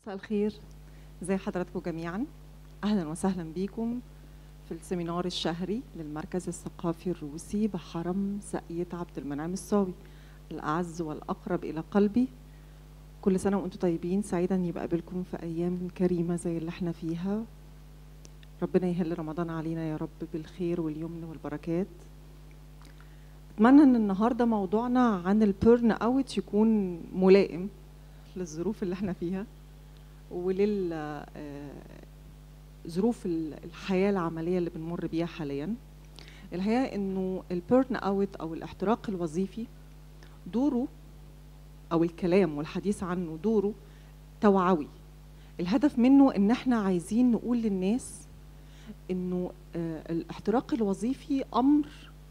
مساء الخير ازي حضراتكم جميعا اهلا وسهلا بيكم في السيمينار الشهري للمركز الثقافي الروسي بحرم ساقية عبد المنعم الصاوي الاعز والاقرب الى قلبي كل سنه وانتم طيبين سعيدا اني بقابلكم في ايام كريمه زي اللي احنا فيها ربنا يهل رمضان علينا يا رب بالخير واليمن والبركات اتمنى ان النهارده موضوعنا عن البيرن اوت يكون ملائم للظروف اللي احنا فيها ولل آه، ظروف ال- الحياه العمليه اللي بنمر بيها حاليا الحقيقه انه البيرن اوت او الاحتراق الوظيفي دوره او الكلام والحديث عنه دوره توعوي الهدف منه ان احنا عايزين نقول للناس انه آه، الاحتراق الوظيفي امر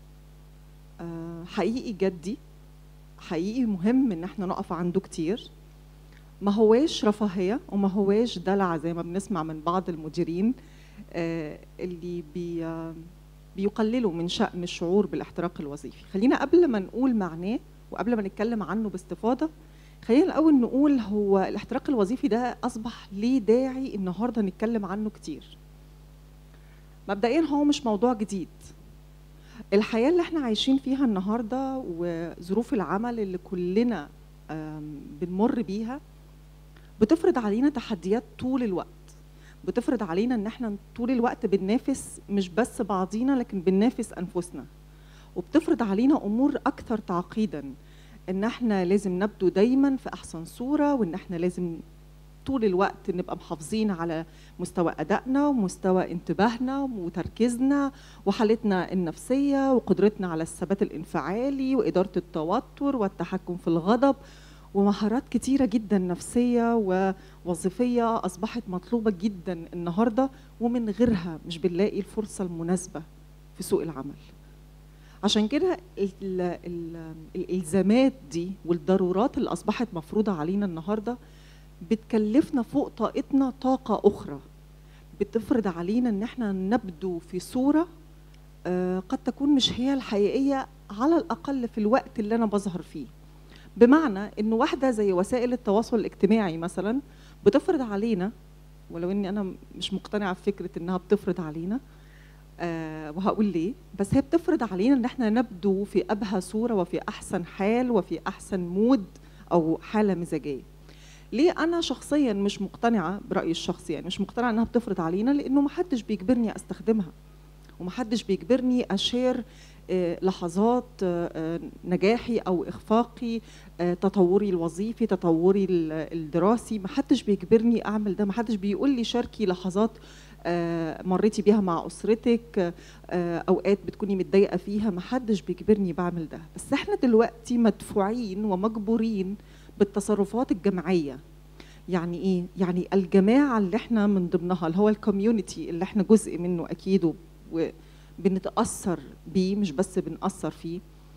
آه، حقيقي جدي حقيقي مهم ان احنا نقف عنده كتير ما هواش رفاهية وما هواش دلع زي ما بنسمع من بعض المديرين آه، اللي بي آه، بيقللوا من شأن الشعور بالاحتراق الوظيفي خلينا قبل ما نقول معناه وقبل ما نتكلم عنه باستفاضة خلينا الأول نقول هو الاحتراق الوظيفي ده أصبح ليه داعي النهاردة نتكلم عنه كتير مبدئيا هو مش موضوع جديد الحياة اللي احنا عايشين فيها النهاردة وظروف العمل اللي كلنا آم، بنمر بيها بتفرض علينا تحديات طول الوقت بتفرض علينا ان احنا طول الوقت بننافس مش بس بعضينا لكن بننافس انفسنا وبتفرض علينا امور اكثر تعقيدا ان احنا لازم نبدو دايما في احسن صوره وان احنا لازم طول الوقت نبقى محافظين على مستوى ادائنا ومستوى انتباهنا وتركيزنا وحالتنا النفسيه وقدرتنا على الثبات الانفعالي واداره التوتر والتحكم في الغضب ومهارات كتيرة جدا نفسية ووظيفية أصبحت مطلوبة جدا النهاردة ومن غيرها مش بنلاقي الفرصة المناسبة في سوق العمل عشان كده ال- ال- الإلزامات دي والضرورات اللي أصبحت مفروضة علينا النهاردة بتكلفنا فوق طاقتنا طاقة أخرى بتفرض علينا إن احنا نبدو في صورة آه، قد تكون مش هي الحقيقية على الأقل في الوقت اللي أنا بظهر فيه بمعنى انه واحده زي وسائل التواصل الاجتماعي مثلا بتفرض علينا ولو اني انا مش مقتنعه بفكره انها بتفرض علينا آه وهقول ليه بس هي بتفرض علينا ان احنا نبدو في ابهى صوره وفي احسن حال وفي احسن مود او حاله مزاجيه ليه انا شخصيا مش مقتنعه برايي الشخصي يعني مش مقتنعه انها بتفرض علينا لانه ما حدش بيجبرني استخدمها ومحدش بيجبرني اشير آه، لحظات آه، آه، نجاحي او اخفاقي آه، تطوري الوظيفي تطوري ال- الدراسي محدش بيجبرني اعمل ده محدش بيقول لي شاركي لحظات آه، مريتي بيها مع اسرتك آه، اوقات بتكوني متضايقه فيها محدش بيجبرني بعمل ده بس احنا دلوقتي مدفوعين ومجبورين بالتصرفات الجماعيه يعني ايه يعني الجماعه اللي احنا من ضمنها اللي هو الكوميونتي اللي احنا جزء منه اكيد و- وبنتاثر بيه مش بس بنأثر فيه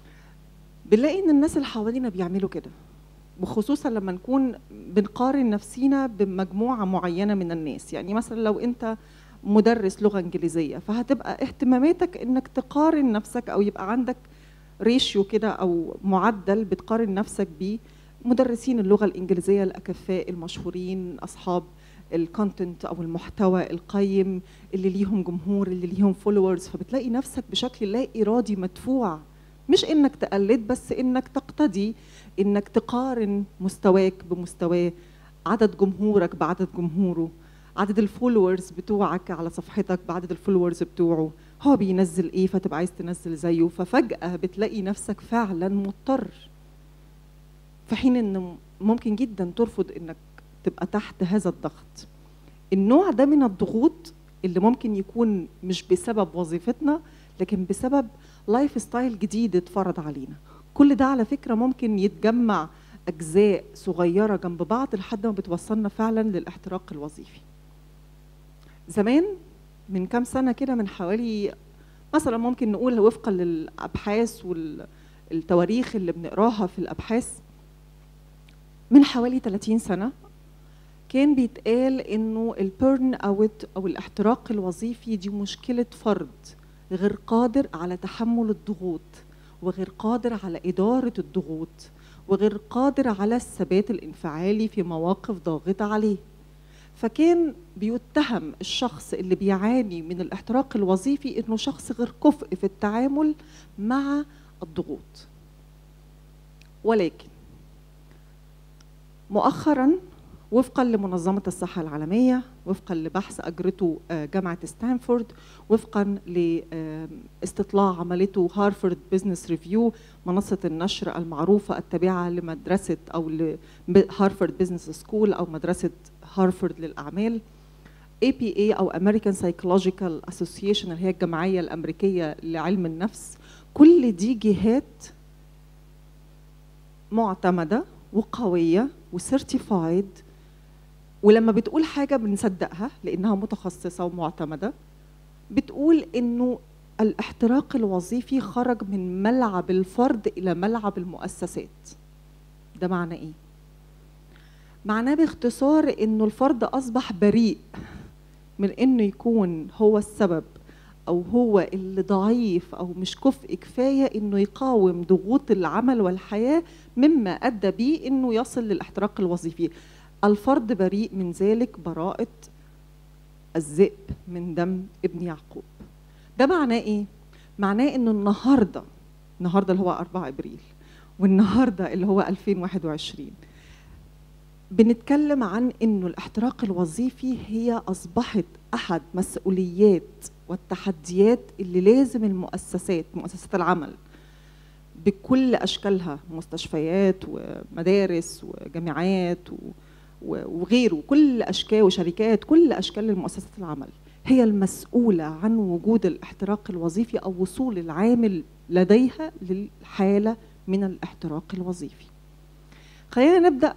بنلاقي ان الناس اللي حوالينا بيعملوا كده وخصوصا لما نكون بنقارن نفسينا بمجموعه معينه من الناس يعني مثلا لو انت مدرس لغه انجليزيه فهتبقى اهتماماتك انك تقارن نفسك او يبقى عندك ريشيو كده او معدل بتقارن نفسك بيه مدرسين اللغه الانجليزيه الاكفاء المشهورين اصحاب الكونتنت او المحتوى القيم اللي ليهم جمهور اللي ليهم فولورز فبتلاقي نفسك بشكل لا ارادي مدفوع مش انك تقلد بس انك تقتدي انك تقارن مستواك بمستواه عدد جمهورك بعدد جمهوره عدد الفولورز بتوعك على صفحتك بعدد الفولورز بتوعه هو بينزل ايه فتبقى عايز تنزل زيه ففجأة بتلاقي نفسك فعلا مضطر في حين ان ممكن جدا ترفض انك تبقى تحت هذا الضغط النوع ده من الضغوط اللي ممكن يكون مش بسبب وظيفتنا لكن بسبب لايف ستايل جديد اتفرض علينا كل ده على فكرة ممكن يتجمع أجزاء صغيرة جنب بعض لحد ما بتوصلنا فعلا للاحتراق الوظيفي زمان من كام سنة كده من حوالي مثلا ممكن نقول وفقا للأبحاث والتواريخ اللي بنقراها في الأبحاث من حوالي 30 سنة كان بيتقال انه البيرن اوت او الاحتراق الوظيفي دي مشكله فرد غير قادر على تحمل الضغوط وغير قادر على اداره الضغوط وغير قادر على الثبات الانفعالي في مواقف ضاغطه عليه فكان بيتهم الشخص اللي بيعاني من الاحتراق الوظيفي انه شخص غير كفء في التعامل مع الضغوط ولكن مؤخرا وفقا لمنظمة الصحة العالمية وفقا لبحث أجرته آه، جامعة ستانفورد وفقا لاستطلاع عملته هارفارد بزنس ريفيو منصة النشر المعروفة التابعة لمدرسة أو لهارفارد بزنس سكول أو مدرسة هارفارد للأعمال APA أو American Psychological Association اللي هي الجمعية الأمريكية لعلم النفس كل دي جهات معتمدة وقوية وسيرتيفايد ولما بتقول حاجة بنصدقها لأنها متخصصة ومعتمدة بتقول إنه الاحتراق الوظيفي خرج من ملعب الفرد إلى ملعب المؤسسات ده معنى إيه؟ معناه باختصار إنه الفرد أصبح بريء من إنه يكون هو السبب أو هو اللي ضعيف أو مش كفء كفاية إنه يقاوم ضغوط العمل والحياة مما أدى به إنه يصل للاحتراق الوظيفي الفرد بريء من ذلك براءة الذئب من دم ابن يعقوب ده معناه ايه معناه انه النهارده النهارده اللي هو 4 ابريل والنهارده اللي هو 2021 بنتكلم عن انه الاحتراق الوظيفي هي اصبحت احد مسؤوليات والتحديات اللي لازم المؤسسات مؤسسات العمل بكل اشكالها مستشفيات ومدارس وجامعات و وغيره كل اشكال وشركات كل اشكال المؤسسات العمل هي المسؤوله عن وجود الاحتراق الوظيفي او وصول العامل لديها للحاله من الاحتراق الوظيفي. خلينا نبدا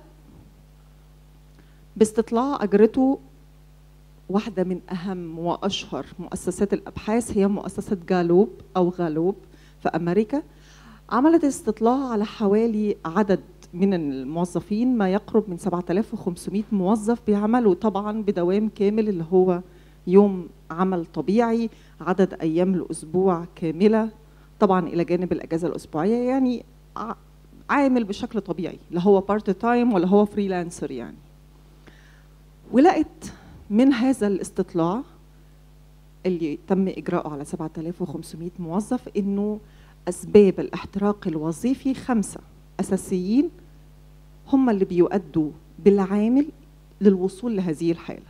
باستطلاع اجرته واحده من اهم واشهر مؤسسات الابحاث هي مؤسسه جالوب او غالوب في امريكا عملت استطلاع على حوالي عدد من الموظفين ما يقرب من 7500 موظف بيعملوا طبعا بدوام كامل اللي هو يوم عمل طبيعي عدد ايام الاسبوع كامله طبعا الى جانب الاجازه الاسبوعيه يعني عامل بشكل طبيعي لا هو بارت تايم ولا هو فريلانسر يعني ولقيت من هذا الاستطلاع اللي تم اجراؤه على 7500 موظف انه اسباب الاحتراق الوظيفي خمسه اساسيين هم اللي بيؤدوا بالعامل للوصول لهذه الحاله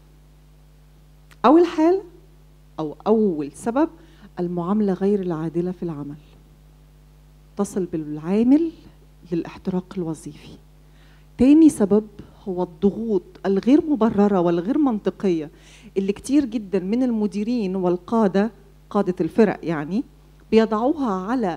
اول حاله او اول سبب المعامله غير العادله في العمل تصل بالعامل للاحتراق الوظيفي تاني سبب هو الضغوط الغير مبرره والغير منطقيه اللي كتير جدا من المديرين والقاده قاده الفرق يعني بيضعوها على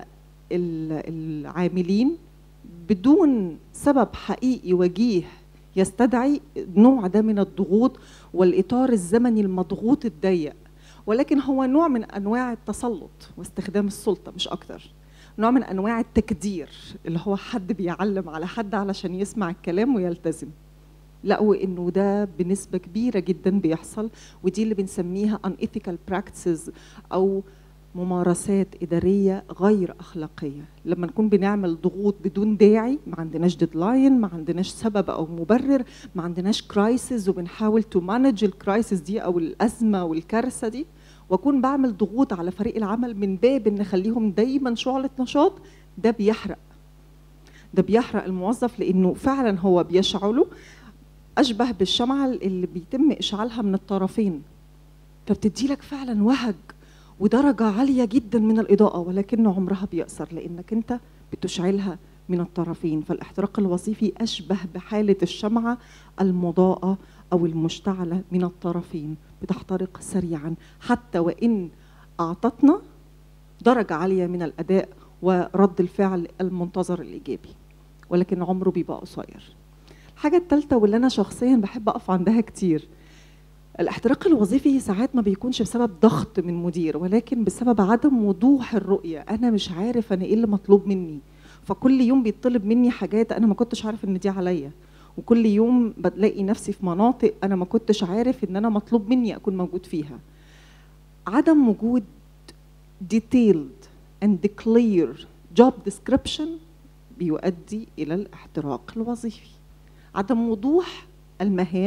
العاملين بدون سبب حقيقي وجيه يستدعي نوع ده من الضغوط والاطار الزمني المضغوط الضيق ولكن هو نوع من انواع التسلط واستخدام السلطه مش اكتر نوع من انواع التكدير اللي هو حد بيعلم على حد علشان يسمع الكلام ويلتزم لقوا انه ده بنسبه كبيره جدا بيحصل ودي اللي بنسميها unethical practices او ممارسات إدارية غير أخلاقية لما نكون بنعمل ضغوط بدون داعي ما عندناش ديدلاين ما عندناش سبب أو مبرر ما عندناش كرايسيس وبنحاول تو مانج الكرايسيس دي أو الأزمة والكارثة دي واكون بعمل ضغوط على فريق العمل من باب ان اخليهم دايما شعله نشاط ده بيحرق ده بيحرق الموظف لانه فعلا هو بيشعله اشبه بالشمعه اللي بيتم اشعالها من الطرفين فبتدي لك فعلا وهج ودرجة عالية جدا من الإضاءة ولكن عمرها بيقصر لأنك أنت بتشعلها من الطرفين فالاحتراق الوظيفي أشبه بحالة الشمعة المضاءة أو المشتعلة من الطرفين بتحترق سريعا حتى وإن أعطتنا درجة عالية من الأداء ورد الفعل المنتظر الإيجابي ولكن عمره بيبقى قصير الحاجة الثالثة واللي أنا شخصيا بحب أقف عندها كتير الاحتراق الوظيفي ساعات ما بيكونش بسبب ضغط من مدير ولكن بسبب عدم وضوح الرؤيه انا مش عارف انا ايه اللي مطلوب مني فكل يوم بيطلب مني حاجات انا ما كنتش عارف ان دي عليا وكل يوم بلاقي نفسي في مناطق انا ما كنتش عارف ان انا مطلوب مني اكون موجود فيها عدم وجود detailed and clear job description بيؤدي الى الاحتراق الوظيفي عدم وضوح المهام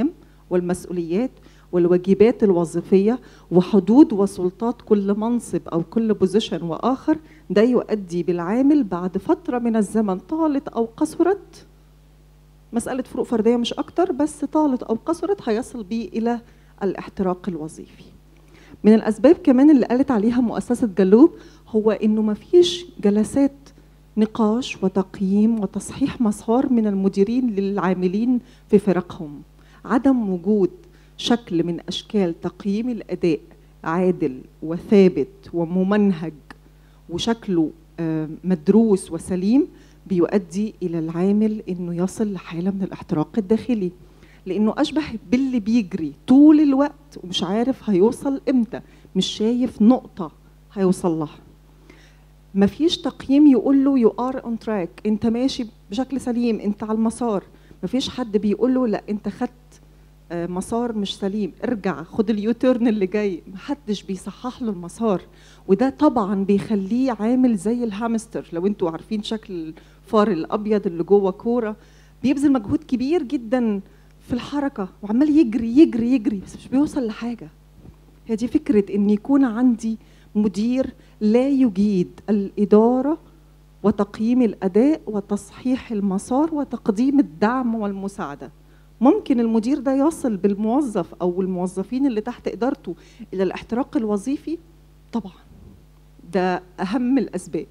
والمسؤوليات والواجبات الوظيفيه وحدود وسلطات كل منصب او كل بوزيشن واخر ده يؤدي بالعامل بعد فتره من الزمن طالت او قصرت مساله فروق فرديه مش اكتر بس طالت او قصرت هيصل بيه الى الاحتراق الوظيفي من الاسباب كمان اللي قالت عليها مؤسسه جلوب هو انه ما فيش جلسات نقاش وتقييم وتصحيح مسار من المديرين للعاملين في فرقهم عدم وجود شكل من اشكال تقييم الاداء عادل وثابت وممنهج وشكله مدروس وسليم بيؤدي الى العامل انه يصل لحاله من الاحتراق الداخلي لانه اشبه باللي بيجري طول الوقت ومش عارف هيوصل امتى مش شايف نقطه هيوصل لها مفيش تقييم يقول له يو ار اون تراك انت ماشي بشكل سليم انت على المسار مفيش حد بيقول له لا انت خدت مسار مش سليم ارجع خد اليوتيرن اللي جاي محدش بيصحح له المسار وده طبعا بيخليه عامل زي الهامستر لو انتوا عارفين شكل الفار الابيض اللي جوه كوره بيبذل مجهود كبير جدا في الحركه وعمال يجري يجري يجري بس مش بيوصل لحاجه هي دي فكره ان يكون عندي مدير لا يجيد الاداره وتقييم الاداء وتصحيح المسار وتقديم الدعم والمساعده ممكن المدير ده يصل بالموظف او الموظفين اللي تحت ادارته الى الاحتراق الوظيفي طبعا ده اهم الاسباب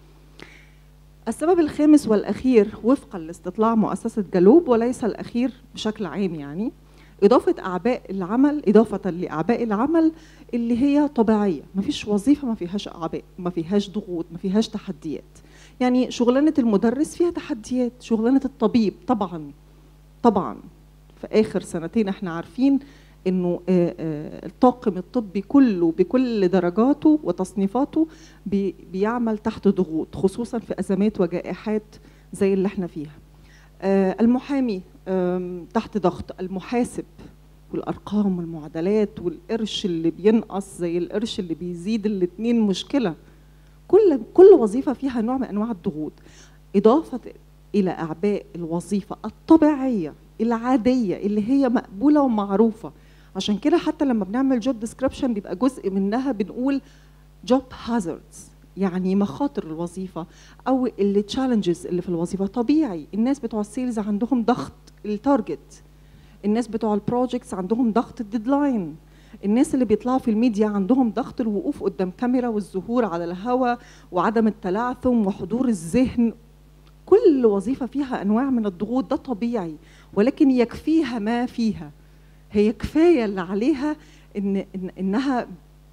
السبب الخامس والاخير وفقا لاستطلاع مؤسسه جلوب وليس الاخير بشكل عام يعني اضافه اعباء العمل اضافه لاعباء العمل اللي هي طبيعيه ما فيش وظيفه ما فيهاش اعباء ما فيهاش ضغوط ما فيهاش تحديات يعني شغلانه المدرس فيها تحديات شغلانه الطبيب طبعا طبعا في اخر سنتين احنا عارفين انه الطاقم الطبي كله بكل درجاته وتصنيفاته بيعمل تحت ضغوط خصوصا في ازمات وجائحات زي اللي احنا فيها المحامي تحت ضغط المحاسب والارقام والمعادلات والقرش اللي بينقص زي القرش اللي بيزيد الاتنين مشكله كل كل وظيفه فيها نوع من انواع الضغوط اضافه الى اعباء الوظيفه الطبيعيه العاديه اللي هي مقبوله ومعروفه عشان كده حتى لما بنعمل جوب ديسكريبشن بيبقى جزء منها بنقول جوب هازاردز يعني مخاطر الوظيفه او التشالنجز اللي في الوظيفه طبيعي الناس بتوع السيلز عندهم ضغط التارجت الناس بتوع البروجكتس عندهم ضغط الديدلاين الناس اللي بيطلعوا في الميديا عندهم ضغط الوقوف قدام كاميرا والظهور على الهواء وعدم التلعثم وحضور الذهن كل وظيفه فيها انواع من الضغوط ده طبيعي ولكن يكفيها ما فيها هي كفايه اللي عليها ان, إن انها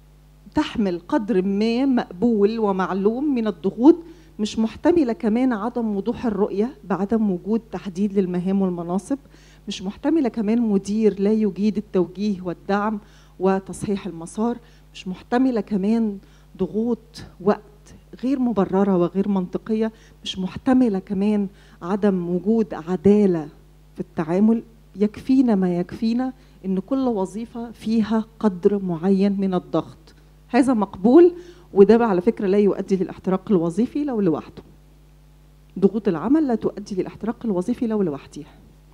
تحمل قدر ما مقبول ومعلوم من الضغوط مش محتمله كمان عدم وضوح الرؤيه بعدم وجود تحديد للمهام والمناصب مش محتمله كمان مدير لا يجيد التوجيه والدعم وتصحيح المسار مش محتمله كمان ضغوط وقت غير مبرره وغير منطقيه مش محتمله كمان عدم وجود عداله في التعامل يكفينا ما يكفينا ان كل وظيفه فيها قدر معين من الضغط هذا مقبول وده على فكره لا يؤدي للاحتراق الوظيفي لو لوحده ضغوط العمل لا تؤدي للاحتراق الوظيفي لو لوحدها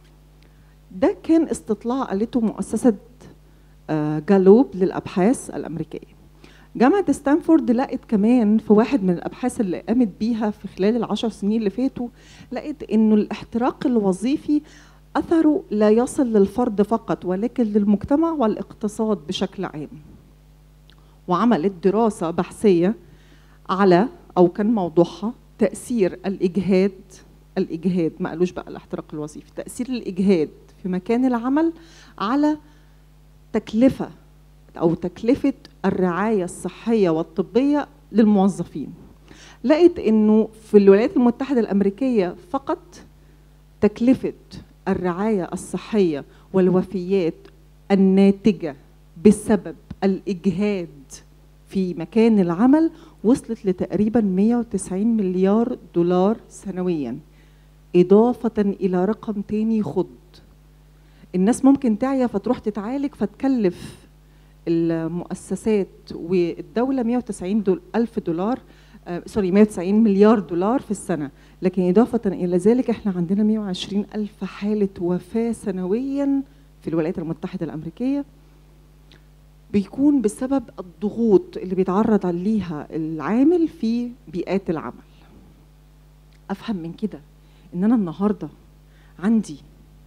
ده كان استطلاع قالته مؤسسه جالوب للابحاث الامريكيه جامعة ستانفورد لقت كمان في واحد من الأبحاث اللي قامت بيها في خلال العشر سنين اللي فاتوا لقت إنه الاحتراق الوظيفي أثره لا يصل للفرد فقط ولكن للمجتمع والاقتصاد بشكل عام وعملت دراسة بحثية على أو كان موضوعها تأثير الإجهاد الإجهاد ما قالوش بقى الاحتراق الوظيفي تأثير الإجهاد في مكان العمل على تكلفة أو تكلفة الرعاية الصحية والطبية للموظفين لقيت انه في الولايات المتحدة الأمريكية فقط تكلفة الرعاية الصحية والوفيات الناتجة بسبب الإجهاد في مكان العمل وصلت لتقريبا 190 مليار دولار سنويا إضافة إلى رقم تاني خض الناس ممكن تعيا فتروح تتعالج فتكلف المؤسسات والدولة 190 دول ألف دولار آه سوري 190 مليار دولار في السنة لكن إضافة إلى ذلك إحنا عندنا 120 ألف حالة وفاة سنويا في الولايات المتحدة الأمريكية بيكون بسبب الضغوط اللي بيتعرض ليها العامل في بيئات العمل افهم من كده ان انا النهارده عندي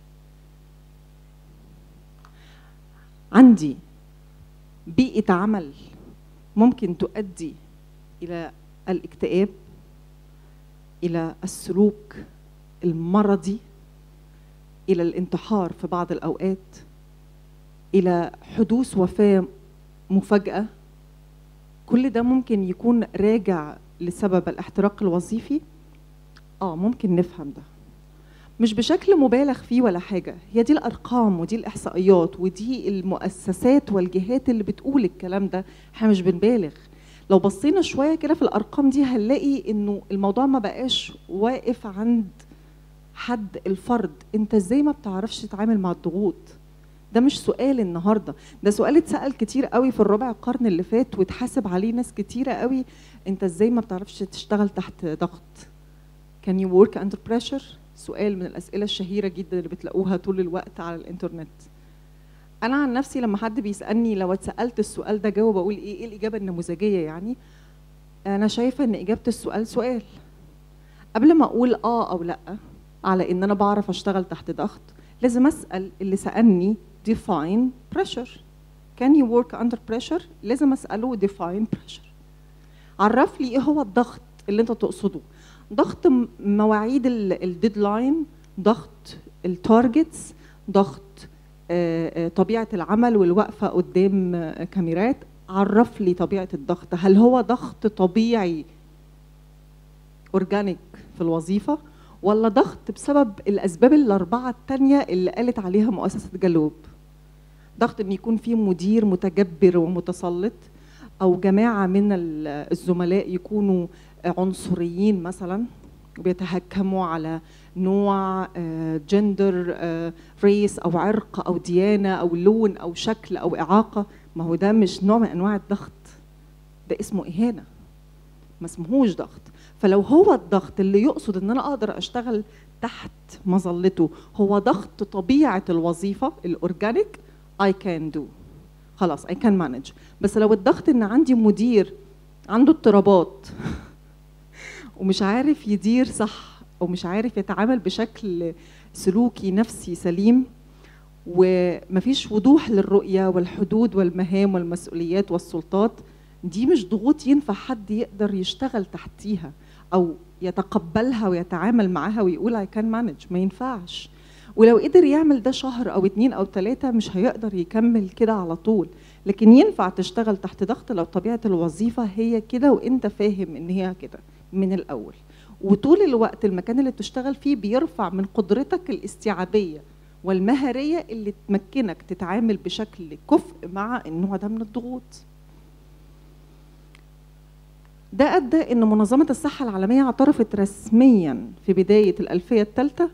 عندي بيئه عمل ممكن تؤدي الى الاكتئاب الى السلوك المرضي الى الانتحار في بعض الاوقات الى حدوث وفاه مفاجاه كل ده ممكن يكون راجع لسبب الاحتراق الوظيفي اه ممكن نفهم ده مش بشكل مبالغ فيه ولا حاجه هي دي الارقام ودي الاحصائيات ودي المؤسسات والجهات اللي بتقول الكلام ده احنا مش بنبالغ لو بصينا شويه كده في الارقام دي هنلاقي انه الموضوع ما بقاش واقف عند حد الفرد انت ازاي ما بتعرفش تتعامل مع الضغوط ده مش سؤال النهارده ده سؤال اتسال كتير قوي في الربع القرن اللي فات واتحاسب عليه ناس كتيره قوي انت ازاي ما بتعرفش تشتغل تحت ضغط can you work under pressure سؤال من الاسئله الشهيره جدا اللي بتلاقوها طول الوقت على الانترنت انا عن نفسي لما حد بيسالني لو اتسالت السؤال ده جاوب اقول ايه ايه الاجابه النموذجيه يعني انا شايفه ان اجابه السؤال سؤال قبل ما اقول اه او لا على ان انا بعرف اشتغل تحت ضغط لازم اسال اللي سالني define pressure can you work under pressure لازم اساله define pressure عرف لي ايه هو الضغط اللي انت تقصده ضغط مواعيد الديدلاين ضغط التارجتس ضغط طبيعه العمل والوقفه قدام كاميرات عرف لي طبيعه الضغط هل هو ضغط طبيعي اورجانيك في الوظيفه ولا ضغط بسبب الاسباب الاربعه الثانيه اللي قالت عليها مؤسسه جالوب ضغط ان يكون في مدير متجبر ومتسلط او جماعه من الزملاء يكونوا عنصريين مثلا بيتهكموا على نوع جندر ريس او عرق او ديانه او لون او شكل او اعاقه ما هو ده مش نوع من انواع الضغط ده اسمه اهانه ما اسمهوش ضغط فلو هو الضغط اللي يقصد ان انا اقدر اشتغل تحت مظلته هو ضغط طبيعه الوظيفه الاورجانيك I can do خلاص I can manage بس لو الضغط ان عندي مدير عنده اضطرابات ومش عارف يدير صح او مش عارف يتعامل بشكل سلوكي نفسي سليم ومفيش وضوح للرؤيه والحدود والمهام والمسؤوليات والسلطات دي مش ضغوط ينفع حد يقدر يشتغل تحتيها او يتقبلها ويتعامل معاها ويقول I can manage ما ينفعش ولو قدر يعمل ده شهر او اتنين او تلاتة مش هيقدر يكمل كده على طول لكن ينفع تشتغل تحت ضغط لو طبيعة الوظيفة هي كده وانت فاهم ان هي كده من الاول وطول الوقت المكان اللي بتشتغل فيه بيرفع من قدرتك الاستيعابية والمهارية اللي تمكنك تتعامل بشكل كفء مع النوع ده من الضغوط ده أدى أن منظمة الصحة العالمية اعترفت رسميا في بداية الألفية الثالثة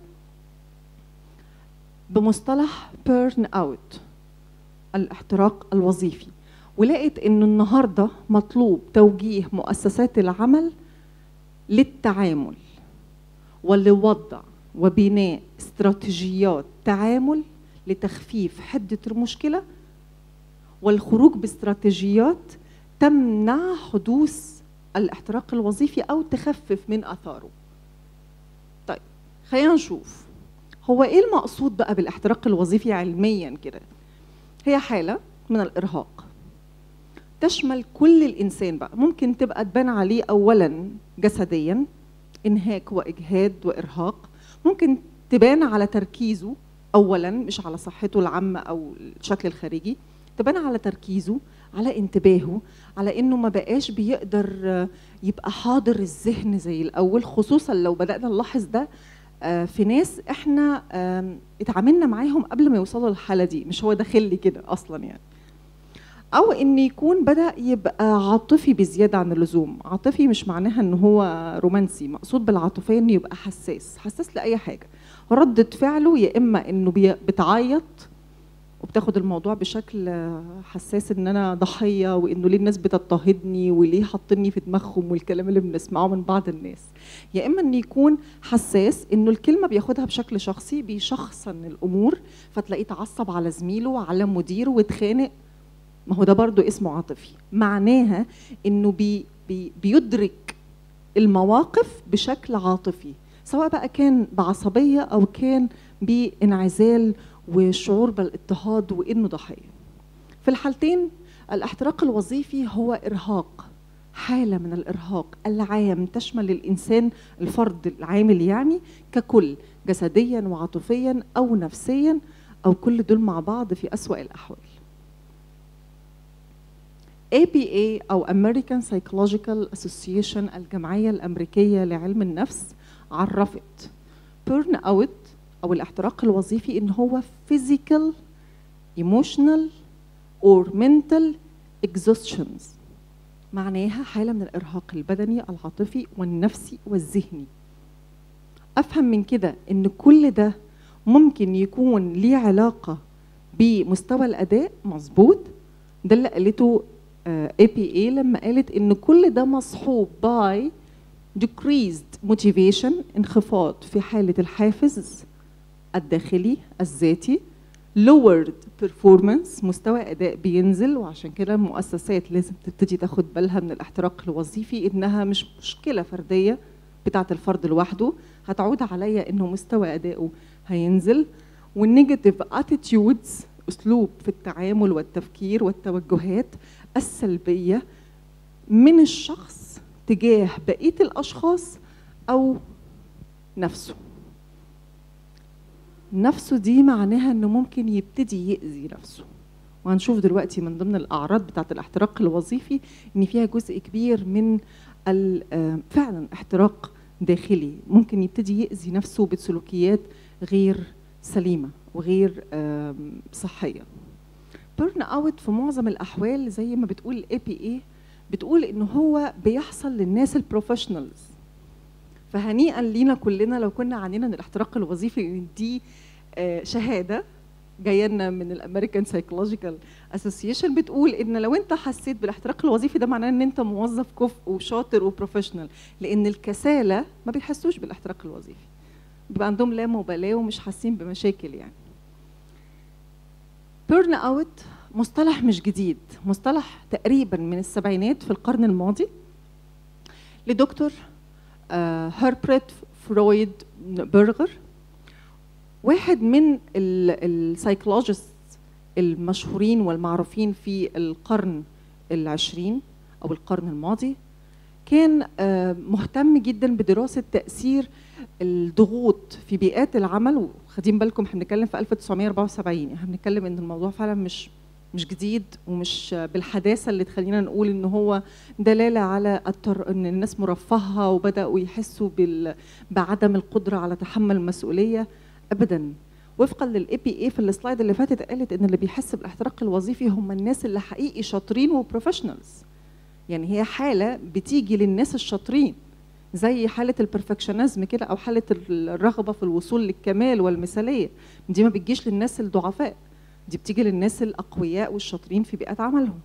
بمصطلح بيرن اوت الاحتراق الوظيفي ولقيت ان النهارده مطلوب توجيه مؤسسات العمل للتعامل ولوضع وبناء استراتيجيات تعامل لتخفيف حده المشكله والخروج باستراتيجيات تمنع حدوث الاحتراق الوظيفي او تخفف من اثاره. طيب خلينا نشوف هو ايه المقصود بقى بالاحتراق الوظيفي علميا كده هي حاله من الارهاق تشمل كل الانسان بقى ممكن تبقى تبان عليه اولا جسديا انهاك واجهاد وارهاق ممكن تبان على تركيزه اولا مش على صحته العامه او الشكل الخارجي تبان على تركيزه على انتباهه على انه ما بقاش بيقدر يبقى حاضر الذهن زي الاول خصوصا لو بدانا نلاحظ ده في ناس احنا اتعاملنا معاهم قبل ما يوصلوا للحاله دي مش هو داخل لي كده اصلا يعني او ان يكون بدا يبقى عاطفي بزياده عن اللزوم عاطفي مش معناها ان هو رومانسي مقصود بالعاطفيه انه يبقى حساس حساس لاي حاجه ردة فعله يا اما انه بتعيط بتاخد الموضوع بشكل آه، حساس ان انا ضحيه وانه ليه الناس بتضطهدني وليه حاطيني في دماغهم والكلام اللي بنسمعه من بعض الناس يا اما ان يكون حساس انه الكلمه بياخدها بشكل شخصي بيشخصن الامور فتلاقيه اتعصب على زميله وعلى مديره واتخانق ما هو ده برضو اسمه عاطفي معناها انه بي بي بيدرك المواقف بشكل عاطفي سواء بقى كان بعصبيه او كان بانعزال وشعور بالاضطهاد وانه ضحيه في الحالتين الاحتراق الوظيفي هو ارهاق حاله من الارهاق العام تشمل الانسان الفرد العامل يعني ككل جسديا وعاطفيا او نفسيا او كل دول مع بعض في اسوا الاحوال APA أو American Psychological Association الجمعية الأمريكية لعلم النفس عرفت burn out أو الاحتراق الوظيفي إن هو physical, emotional or mental exhaustions معناها حالة من الإرهاق البدني العاطفي والنفسي والذهني أفهم من كده إن كل ده ممكن يكون ليه علاقة بمستوى الأداء مظبوط ده اللي قالته اي بي اي لما قالت ان كل ده مصحوب باي decreased motivation انخفاض في حالة الحافز الداخلي الذاتي lowered performance مستوى أداء بينزل وعشان كده المؤسسات لازم تبتدي تاخد بالها من الاحتراق الوظيفي إنها مش مشكلة فردية بتاعة الفرد لوحده هتعود عليا إنه مستوى أدائه هينزل والنيجاتيف اتيتيودز أسلوب في التعامل والتفكير والتوجهات السلبية من الشخص تجاه بقية الأشخاص أو نفسه نفسه دي معناها انه ممكن يبتدي يأذي نفسه وهنشوف دلوقتي من ضمن الاعراض بتاعه الاحتراق الوظيفي ان فيها جزء كبير من فعلا احتراق داخلي ممكن يبتدي يأذي نفسه بسلوكيات غير سليمه وغير صحيه بيرن اوت في معظم الاحوال زي ما بتقول الاي بي اي بتقول ان هو بيحصل للناس البروفيشنالز فهنيئا لينا كلنا لو كنا عانينا من الاحتراق الوظيفي دي شهاده جايه لنا من الامريكان سايكولوجيكال اسوسيشن بتقول ان لو انت حسيت بالاحتراق الوظيفي ده معناه ان انت موظف كفء وشاطر وبروفيشنال لان الكساله ما بيحسوش بالاحتراق الوظيفي بيبقى عندهم لا مبالاه ومش حاسين بمشاكل يعني بيرن اوت مصطلح مش جديد مصطلح تقريبا من السبعينات في القرن الماضي لدكتور هربرت فرويد برغر واحد من السايكولوجيست المشهورين والمعروفين في القرن العشرين أو القرن الماضي كان مهتم جدا بدراسة تأثير الضغوط في بيئات العمل وخدين بالكم احنا بنتكلم في 1974 احنا بنتكلم ان الموضوع فعلا مش مش جديد ومش بالحداثه اللي تخلينا نقول ان هو دلاله على التر... ان الناس مرفهه وبداوا يحسوا بال... بعدم القدره على تحمل المسؤوليه ابدا وفقا للاي بي اي في السلايد اللي فاتت قالت ان اللي بيحس بالاحتراق الوظيفي هم الناس اللي حقيقي شاطرين وبروفيشنالز يعني هي حاله بتيجي للناس الشاطرين زي حالة البرفكشنزم كده أو حالة الرغبة في الوصول للكمال والمثالية دي ما بتجيش للناس الضعفاء دي بتيجي للناس الأقوياء والشاطرين في بيئات عملهم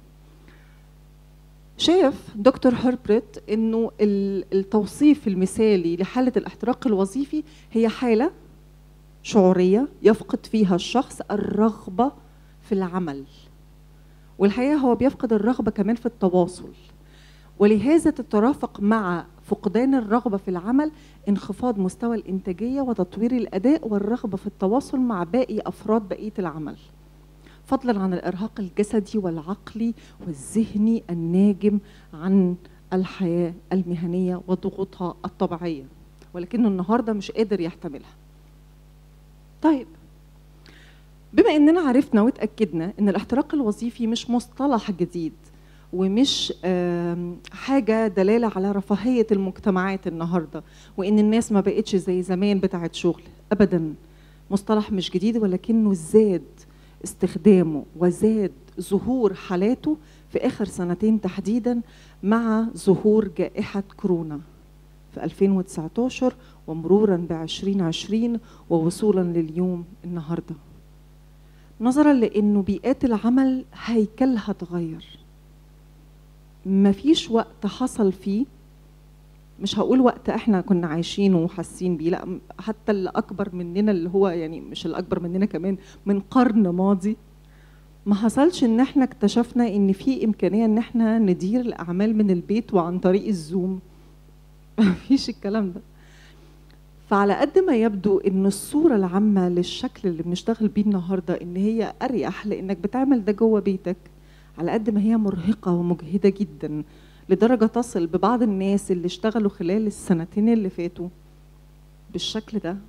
شاف دكتور هربرت انه التوصيف المثالي لحاله الاحتراق الوظيفي هي حاله شعوريه يفقد فيها الشخص الرغبه في العمل والحقيقه هو بيفقد الرغبه كمان في التواصل ولهذا تترافق مع فقدان الرغبة في العمل انخفاض مستوى الإنتاجية وتطوير الأداء والرغبة في التواصل مع باقي أفراد بقية العمل فضلا عن الإرهاق الجسدي والعقلي والذهني الناجم عن الحياة المهنية وضغوطها الطبيعية ولكنه النهاردة مش قادر يحتملها طيب بما اننا عرفنا واتاكدنا ان الاحتراق الوظيفي مش مصطلح جديد ومش حاجه دلاله على رفاهيه المجتمعات النهارده وان الناس ما بقتش زي زمان بتاعت شغل ابدا مصطلح مش جديد ولكنه زاد استخدامه وزاد ظهور حالاته في اخر سنتين تحديدا مع ظهور جائحه كورونا في 2019 ومرورا ب 2020 ووصولا لليوم النهارده نظرا لانه بيئات العمل هيكلها اتغير مفيش وقت حصل فيه مش هقول وقت احنا كنا عايشينه وحاسين بيه لا م- حتى اللي اكبر مننا اللي هو يعني مش الاكبر مننا كمان من قرن ماضي ما حصلش ان احنا اكتشفنا ان في امكانيه ان احنا ندير الاعمال من البيت وعن طريق الزوم مفيش الكلام ده فعلى قد ما يبدو ان الصوره العامه للشكل اللي بنشتغل بيه النهارده ان هي اريح لانك بتعمل ده جوه بيتك على قد ما هي مرهقه ومجهده جدا لدرجه تصل ببعض الناس اللي اشتغلوا خلال السنتين اللي فاتوا بالشكل ده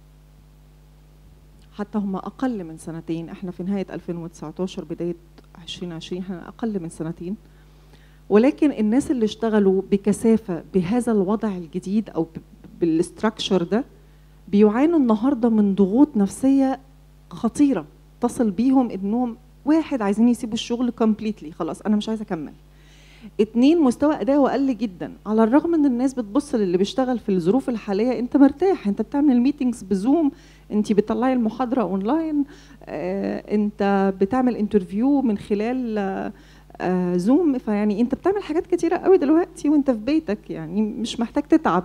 حتى هم اقل من سنتين احنا في نهايه 2019 بدايه 2020 احنا اقل من سنتين ولكن الناس اللي اشتغلوا بكثافه بهذا الوضع الجديد او ب- بالاستراكشر ده بيعانوا النهارده من ضغوط نفسيه خطيره تصل بيهم انهم واحد عايزين يسيبوا الشغل كومبليتلي خلاص انا مش عايزه اكمل اتنين مستوى اداؤه قل جدا على الرغم ان الناس بتبص للي بيشتغل في الظروف الحاليه انت مرتاح انت بتعمل الميتينجز بزوم انت بتطلعي المحاضره اونلاين آه، انت بتعمل انترفيو من خلال آه، آه، زوم فيعني انت بتعمل حاجات كتيره قوي دلوقتي وانت في بيتك يعني مش محتاج تتعب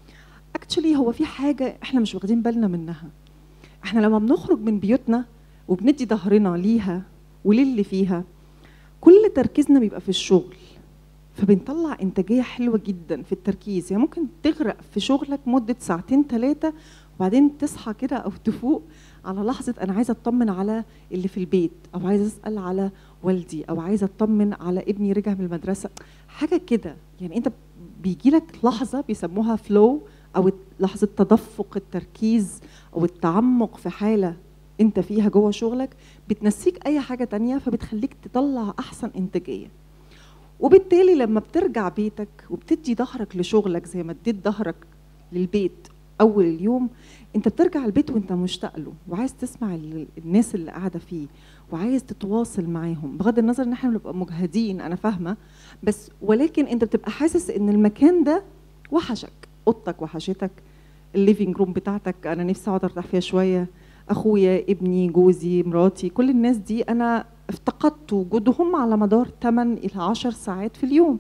اكشلي هو في حاجه احنا مش واخدين بالنا منها احنا لما بنخرج من بيوتنا وبندي ظهرنا ليها وللي فيها كل تركيزنا بيبقى في الشغل فبنطلع انتاجيه حلوه جدا في التركيز يعني ممكن تغرق في شغلك مده ساعتين ثلاثه وبعدين تصحى كده او تفوق على لحظه انا عايزه اطمن على اللي في البيت او عايزه اسال على والدي او عايزه اطمن على ابني رجع من المدرسه حاجه كده يعني انت بيجي لك لحظه بيسموها فلو او لحظه تدفق التركيز او التعمق في حاله انت فيها جوه شغلك بتنسيك اي حاجه تانية فبتخليك تطلع احسن انتاجيه وبالتالي لما بترجع بيتك وبتدي ظهرك لشغلك زي ما اديت ظهرك للبيت اول اليوم انت بترجع البيت وانت مشتاق له وعايز تسمع ال- الناس اللي قاعده فيه وعايز تتواصل معاهم بغض النظر ان احنا بنبقى مجهدين انا فاهمه بس ولكن انت بتبقى حاسس ان المكان ده وحشك اوضتك وحشتك الليفينج روم بتاعتك انا نفسي اقعد ارتاح فيها شويه اخويا ابني جوزي مراتي كل الناس دي انا افتقدت وجودهم على مدار 8 الى 10 ساعات في اليوم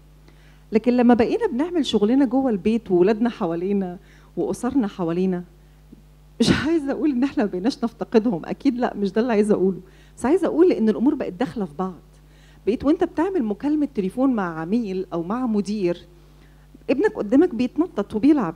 لكن لما بقينا بنعمل شغلنا جوه البيت وولادنا حوالينا واسرنا حوالينا مش عايزه اقول ان احنا ما بقيناش نفتقدهم اكيد لا مش ده اللي عايزه اقوله بس عايزه اقول ان الامور بقت داخله في بعض بقيت وانت بتعمل مكالمه تليفون مع عميل او مع مدير ابنك قدامك بيتنطط وبيلعب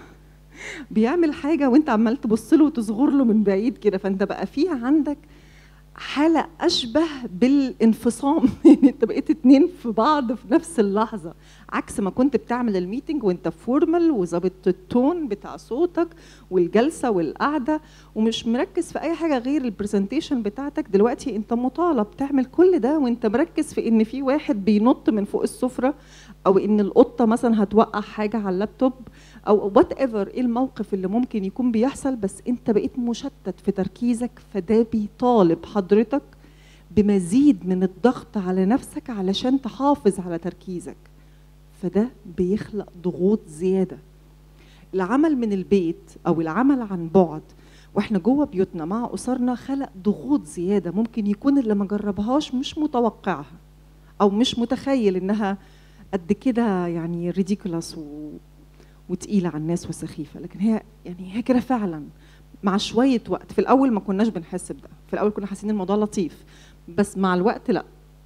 بيعمل حاجه وانت عمال تبص له وتصغر له من بعيد كده فانت بقى في عندك حاله اشبه بالانفصام يعني انت بقيت اتنين في بعض في نفس اللحظه عكس ما كنت بتعمل الميتنج وانت فورمال وظابط التون بتاع صوتك والجلسه والقعده ومش مركز في اي حاجه غير البرزنتيشن بتاعتك دلوقتي انت مطالب تعمل كل ده وانت مركز في ان في واحد بينط من فوق السفره او ان القطه مثلا هتوقع حاجه على اللابتوب او وات ايفر ايه الموقف اللي ممكن يكون بيحصل بس انت بقيت مشتت في تركيزك فده بيطالب حضرتك بمزيد من الضغط على نفسك علشان تحافظ على تركيزك فده بيخلق ضغوط زياده العمل من البيت او العمل عن بعد واحنا جوه بيوتنا مع اسرنا خلق ضغوط زياده ممكن يكون اللي ما جربهاش مش متوقعها او مش متخيل انها قد كده يعني ريديكولاس و... وتقيله على الناس وسخيفه لكن هي يعني هي كده فعلا مع شويه وقت في الاول ما كناش بنحس بده في الاول كنا حاسين الموضوع لطيف بس مع الوقت لا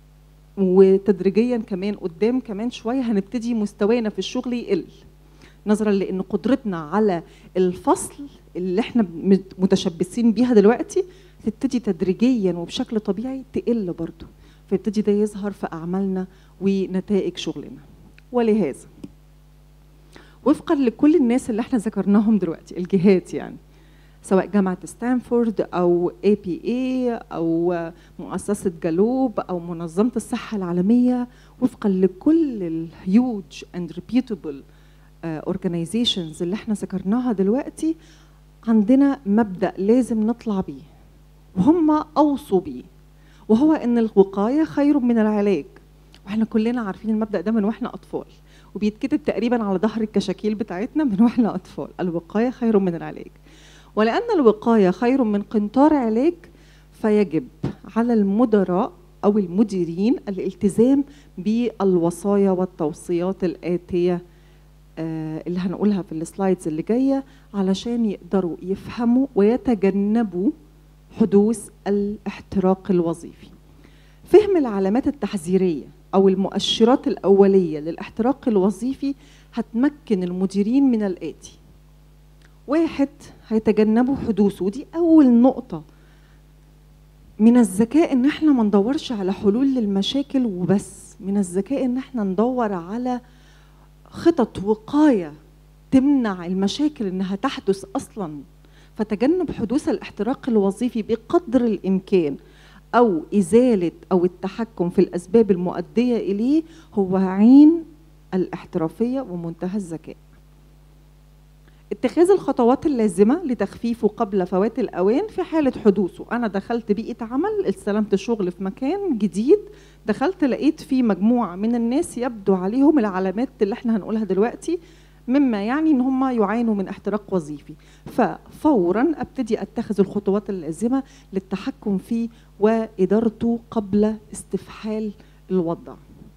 وتدريجيا كمان قدام كمان شويه هنبتدي مستوانا في الشغل يقل نظرا لان قدرتنا على الفصل اللي احنا مت- متشبثين بيها دلوقتي تبتدي تدريجيا وبشكل طبيعي تقل برضه فيبتدي ده يظهر في اعمالنا ونتائج شغلنا ولهذا وفقا لكل الناس اللي احنا ذكرناهم دلوقتي الجهات يعني سواء جامعة ستانفورد أو اي بي اي أو مؤسسة جالوب أو منظمة الصحة العالمية وفقا لكل الهيوج اند ريبيوتابل اورجانيزيشنز اللي احنا ذكرناها دلوقتي عندنا مبدأ لازم نطلع بيه وهم أوصوا بيه وهو إن الوقاية خير من العلاج واحنا كلنا عارفين المبدأ ده من واحنا أطفال وبيتكتب تقريبا على ظهر الكشاكيل بتاعتنا من واحنا أطفال الوقاية خير من العلاج ولأن الوقاية خير من قنطار علاج فيجب على المدراء او المديرين الالتزام بالوصايا والتوصيات الاتيه آه، اللي هنقولها في السلايدز اللي جايه علشان يقدروا يفهموا ويتجنبوا حدوث الاحتراق الوظيفي. فهم العلامات التحذيريه او المؤشرات الاوليه للاحتراق الوظيفي هتمكن المديرين من الاتي. واحد هيتجنبوا حدوثه ودي اول نقطه من الذكاء ان احنا ما ندورش على حلول للمشاكل وبس من الذكاء ان احنا ندور على خطط وقايه تمنع المشاكل انها تحدث اصلا فتجنب حدوث الاحتراق الوظيفي بقدر الامكان او ازاله او التحكم في الاسباب المؤديه اليه هو عين الاحترافيه ومنتهى الذكاء اتخاذ الخطوات اللازمة لتخفيفه قبل فوات الأوان في حالة حدوثه أنا دخلت بيئة عمل استلمت شغل في مكان جديد دخلت لقيت في مجموعة من الناس يبدو عليهم العلامات اللي احنا هنقولها دلوقتي مما يعني ان هم يعانوا من احتراق وظيفي ففورا ابتدي اتخذ الخطوات اللازمه للتحكم فيه وادارته قبل استفحال الوضع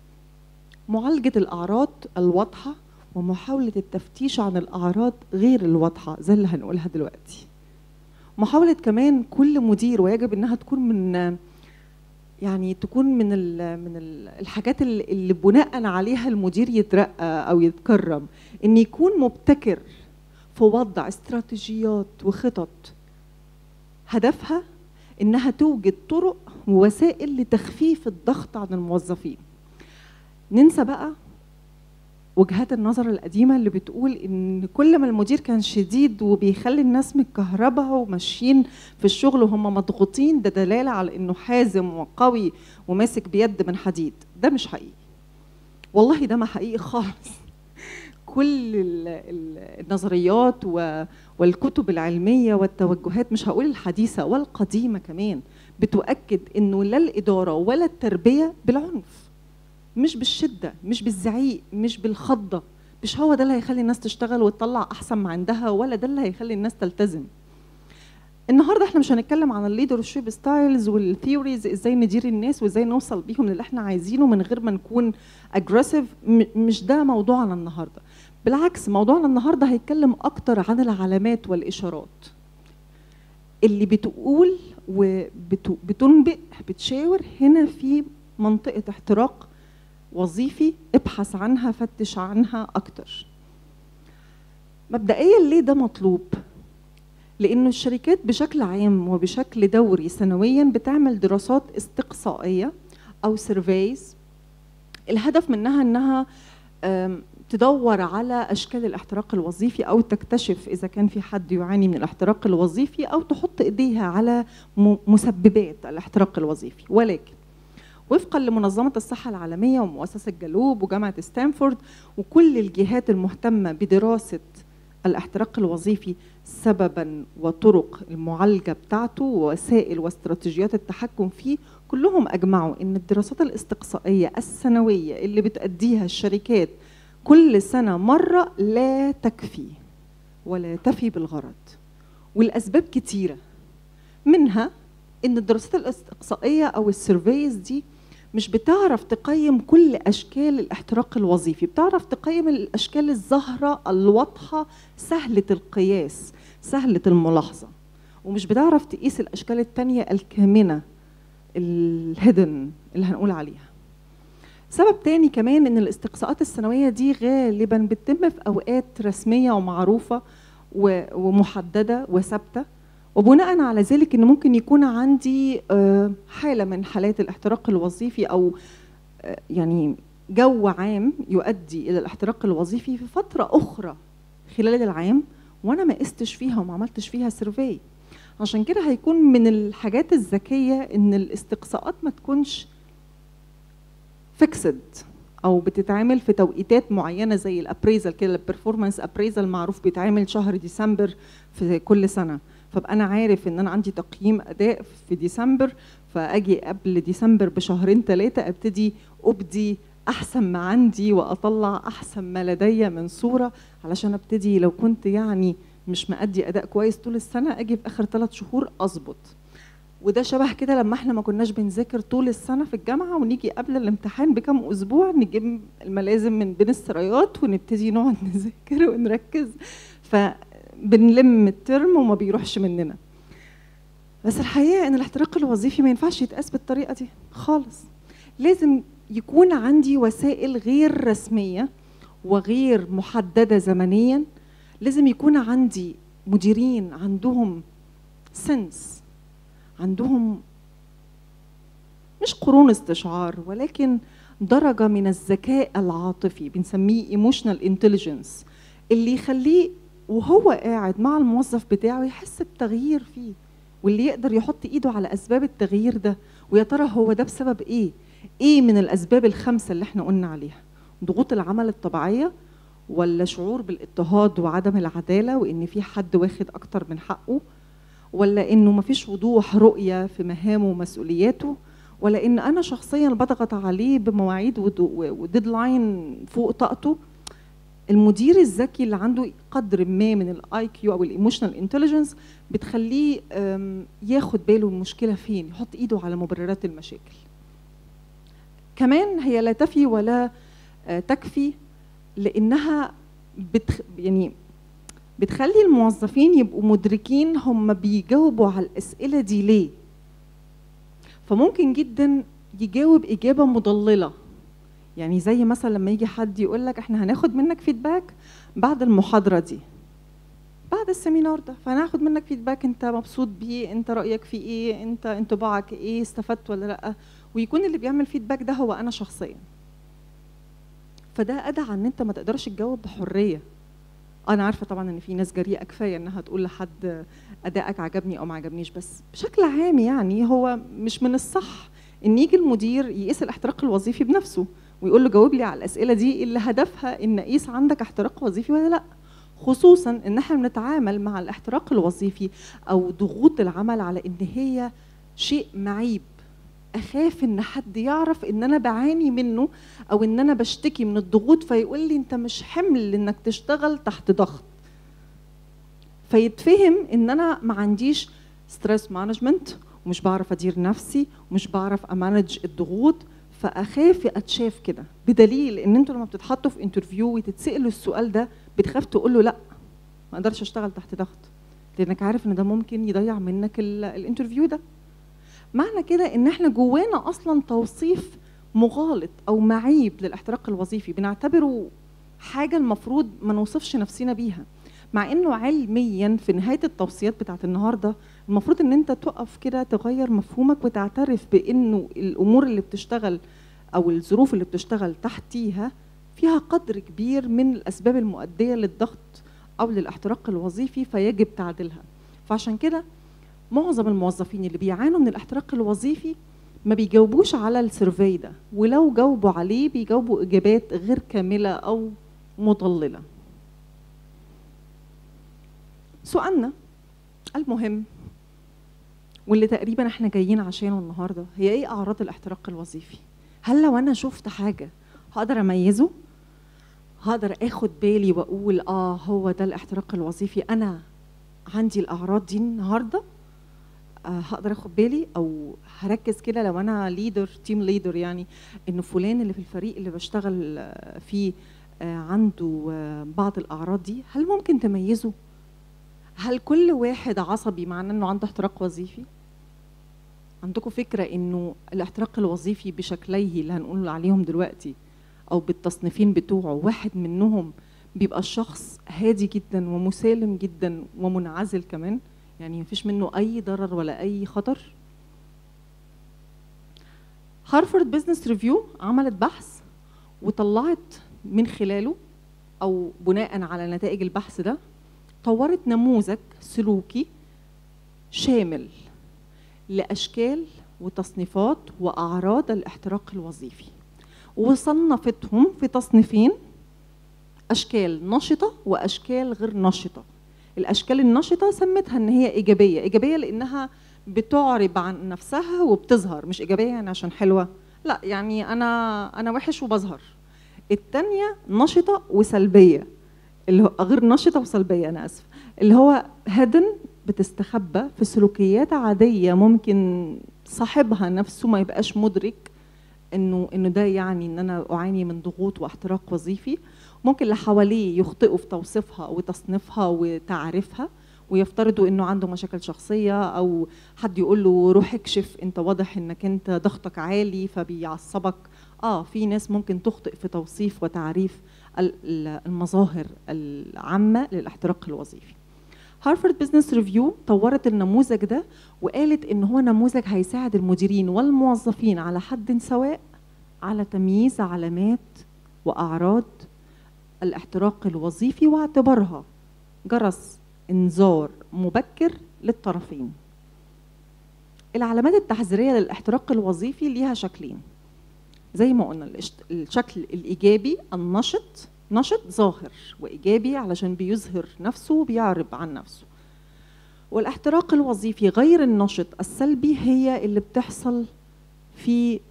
معالجه الاعراض الواضحه ومحاولة التفتيش عن الأعراض غير الواضحة زي اللي هنقولها دلوقتي محاولة كمان كل مدير ويجب إنها تكون من يعني تكون من ال من ال الحاجات اللي بناء عليها المدير يترقى أو يتكرم إن يكون مبتكر في وضع استراتيجيات وخطط هدفها إنها توجد طرق ووسائل لتخفيف الضغط عن الموظفين ننسى بقى وجهات النظر القديمه اللي بتقول ان كل ما المدير كان شديد وبيخلي الناس متكهربه وماشيين في الشغل وهم مضغوطين ده دلاله على انه حازم وقوي وماسك بيد من حديد ده مش حقيقي والله ده ما حقيقي خالص كل النظريات والكتب العلميه والتوجهات مش هقول الحديثه والقديمه كمان بتؤكد انه لا الاداره ولا التربيه بالعنف مش بالشده مش بالزعيق مش بالخضه مش هو ده اللي هيخلي الناس تشتغل وتطلع احسن ما عندها ولا ده اللي هيخلي الناس تلتزم النهارده احنا مش هنتكلم عن الليدرشيب ستايلز والثيوريز ازاي ندير الناس وازاي نوصل بيهم للي احنا عايزينه من غير ما نكون اجريسيف مش ده موضوعنا النهارده بالعكس موضوعنا النهارده هيتكلم اكتر عن العلامات والاشارات اللي بتقول وبتنبئ بتشاور هنا في منطقه احتراق وظيفي ابحث عنها فتش عنها اكتر مبدئيا ليه ده مطلوب لانه الشركات بشكل عام وبشكل دوري سنويا بتعمل دراسات استقصائيه او سيرفيز الهدف منها انها تدور على اشكال الاحتراق الوظيفي او تكتشف اذا كان في حد يعاني من الاحتراق الوظيفي او تحط ايديها على مسببات الاحتراق الوظيفي ولكن وفقا لمنظمة الصحة العالمية ومؤسسة جالوب وجامعة ستانفورد وكل الجهات المهتمة بدراسة الاحتراق الوظيفي سببا وطرق المعالجة بتاعته ووسائل واستراتيجيات التحكم فيه كلهم أجمعوا أن الدراسات الاستقصائية السنوية اللي بتأديها الشركات كل سنة مرة لا تكفي ولا تفي بالغرض والأسباب كتيرة منها ان الدراسات الاستقصائيه او السيرفيز دي مش بتعرف تقيم كل اشكال الاحتراق الوظيفي بتعرف تقيم الاشكال الظاهره الواضحه سهله القياس سهله الملاحظه ومش بتعرف تقيس الاشكال التانية الكامنه الهيدن اللي هنقول عليها سبب تاني كمان ان الاستقصاءات السنويه دي غالبا بتتم في اوقات رسميه ومعروفه ومحدده وثابته وبناء على ذلك ان ممكن يكون عندي آه، حاله من حالات الاحتراق الوظيفي او آه، يعني جو عام يؤدي الى الاحتراق الوظيفي في فتره اخرى خلال العام وانا ما قستش فيها وما عملتش فيها سيرفي عشان كده هيكون من الحاجات الذكيه ان الاستقصاءات ما تكونش فيكسد او بتتعمل في توقيتات معينه زي الابريزل كده البرفورمانس ابريزل معروف بيتعمل شهر ديسمبر في كل سنه فابقى انا عارف ان انا عندي تقييم اداء في ديسمبر فاجي قبل ديسمبر بشهرين ثلاثه ابتدي ابدي احسن ما عندي واطلع احسن ما لدي من صوره علشان ابتدي لو كنت يعني مش مادي اداء كويس طول السنه اجي في اخر ثلاث شهور اظبط وده شبه كده لما احنا ما كناش بنذاكر طول السنه في الجامعه ونيجي قبل الامتحان بكام اسبوع نجيب الملازم من بين السرايات ونبتدي نقعد نذاكر ونركز فبنلم الترم وما بيروحش مننا بس الحقيقه ان الاحتراق الوظيفي ما ينفعش يتقاس بالطريقه دي خالص لازم يكون عندي وسائل غير رسميه وغير محدده زمنيا لازم يكون عندي مديرين عندهم سنس عندهم مش قرون استشعار ولكن درجه من الذكاء العاطفي بنسميه ايموشنال انتليجنس اللي يخليه وهو قاعد مع الموظف بتاعه يحس بتغيير فيه واللي يقدر يحط ايده على اسباب التغيير ده ويا ترى هو ده بسبب ايه ايه من الاسباب الخمسه اللي احنا قلنا عليها ضغوط العمل الطبيعيه ولا شعور بالاضطهاد وعدم العداله وان في حد واخد اكتر من حقه ولا انه مفيش وضوح رؤيه في مهامه ومسؤولياته ولا ان انا شخصيا بضغط عليه بمواعيد وديدلاين فوق طاقته المدير الذكي اللي عنده قدر ما من الاي كيو او الايموشنال انتليجنس بتخليه ياخد باله المشكله فين يحط ايده على مبررات المشاكل كمان هي لا تفي ولا تكفي لانها بتخ يعني بتخلي الموظفين يبقوا مدركين هم بيجاوبوا على الاسئله دي ليه فممكن جدا يجاوب اجابه مضلله يعني زي مثلا لما يجي حد يقول لك احنا هناخد منك فيدباك بعد المحاضره دي بعد السيمينار ده فهناخد منك فيدباك انت مبسوط بيه انت رايك فيه ايه انت انطباعك ايه استفدت ولا لا ويكون اللي بيعمل فيدباك ده هو انا شخصيا فده ادعى ان انت ما تقدرش تجاوب بحريه انا عارفه طبعا ان في ناس جريئه كفايه انها تقول لحد ادائك عجبني او ما عجبنيش بس بشكل عام يعني هو مش من الصح ان يجي المدير يقيس الاحتراق الوظيفي بنفسه ويقول له جاوب لي على الاسئله دي اللي هدفها ان اقيس عندك احتراق وظيفي ولا لا خصوصا ان احنا بنتعامل مع الاحتراق الوظيفي او ضغوط العمل على ان هي شيء معيب اخاف ان حد يعرف ان انا بعاني منه او ان انا بشتكي من الضغوط فيقول لي انت مش حمل انك تشتغل تحت ضغط فيتفهم ان انا ما عنديش ستريس مانجمنت ومش بعرف ادير نفسي ومش بعرف امانج الضغوط فاخاف اتشاف كده بدليل ان انتوا لما بتتحطوا في انترفيو وتتسالوا السؤال ده بتخاف تقول له لا ما اقدرش اشتغل تحت ضغط لانك عارف ان ده ممكن يضيع منك الانترفيو ده معنى كده ان احنا جوانا اصلا توصيف مغالط او معيب للاحتراق الوظيفي بنعتبره حاجه المفروض ما نوصفش نفسنا بيها مع انه علميا في نهايه التوصيات بتاعت النهارده المفروض ان انت تقف كده تغير مفهومك وتعترف بانه الامور اللي بتشتغل او الظروف اللي بتشتغل تحتيها فيها قدر كبير من الاسباب المؤديه للضغط او للاحتراق الوظيفي فيجب تعديلها فعشان كده معظم الموظفين اللي بيعانوا من الاحتراق الوظيفي ما بيجاوبوش على السيرفي ده ولو جاوبوا عليه بيجاوبوا اجابات غير كامله او مضلله سؤالنا المهم واللي تقريبا احنا جايين عشانه النهارده هي ايه اعراض الاحتراق الوظيفي هل لو انا شفت حاجه هقدر اميزه هقدر اخد بالي واقول اه هو ده الاحتراق الوظيفي انا عندي الاعراض دي النهارده آه هقدر اخد بالي او هركز كده لو انا ليدر تيم ليدر يعني انه فلان اللي في الفريق اللي بشتغل فيه آه عنده آه بعض الاعراض دي هل ممكن تميزه هل كل واحد عصبي معناه انه عنده احتراق وظيفي عندكم فكره انه الاحتراق الوظيفي بشكليه اللي هنقول عليهم دلوقتي او بالتصنيفين بتوعه واحد منهم بيبقى الشخص هادي جدا ومسالم جدا ومنعزل كمان يعني مفيش منه اي ضرر ولا اي خطر هارفارد بزنس ريفيو عملت بحث وطلعت من خلاله او بناء على نتائج البحث ده طورت نموذج سلوكي شامل لاشكال وتصنيفات واعراض الاحتراق الوظيفي وصنفتهم في تصنيفين اشكال نشطه واشكال غير نشطه الاشكال النشطه سمتها ان هي ايجابيه ايجابيه لانها بتعرب عن نفسها وبتظهر مش ايجابيه يعني عشان حلوه لا يعني انا انا وحش وبظهر الثانيه نشطه وسلبيه اللي هو غير نشطه وسلبيه انا اسف اللي هو هيدن بتستخبى في سلوكيات عاديه ممكن صاحبها نفسه ما يبقاش مدرك انه انه ده يعني ان انا اعاني من ضغوط واحتراق وظيفي ممكن اللي حواليه يخطئوا في توصيفها وتصنيفها وتعريفها ويفترضوا انه عنده مشاكل شخصيه او حد يقول له روح اكشف انت واضح انك انت ضغطك عالي فبيعصبك اه في ناس ممكن تخطئ في توصيف وتعريف المظاهر العامه للاحتراق الوظيفي هارفارد بزنس ريفيو طورت النموذج ده وقالت ان هو نموذج هيساعد المديرين والموظفين على حد سواء على تمييز علامات واعراض الاحتراق الوظيفي واعتبارها جرس انذار مبكر للطرفين العلامات التحذيريه للاحتراق الوظيفي ليها شكلين زي ما قلنا الشكل الايجابي النشط نشط ظاهر وايجابي علشان بيظهر نفسه وبيعرب عن نفسه والاحتراق الوظيفي غير النشط السلبي هي اللي بتحصل في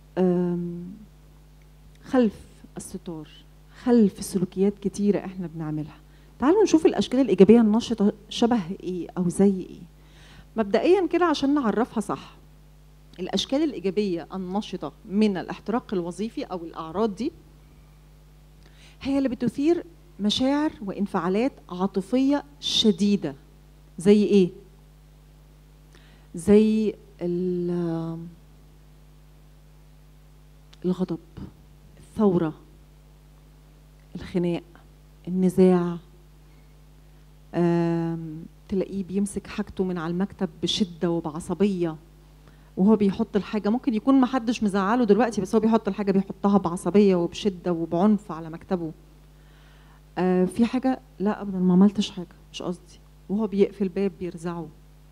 خلف الستار خلف سلوكيات كتيره احنا بنعملها تعالوا نشوف الاشكال الايجابيه النشطه شبه ايه او زي ايه مبدئيا كده عشان نعرفها صح الاشكال الايجابيه النشطه من الاحتراق الوظيفي او الاعراض دي هي اللي بتثير مشاعر وانفعالات عاطفيه شديده زي ايه زي الغضب الثوره الخناق النزاع تلاقيه بيمسك حاجته من على المكتب بشده وبعصبيه وهو بيحط الحاجه ممكن يكون ما حدش مزعله دلوقتي بس هو بيحط الحاجه بيحطها بعصبيه وبشده وبعنف على مكتبه آه في حاجه لا ابدا ما عملتش حاجه مش قصدي وهو بيقفل باب بيرزعه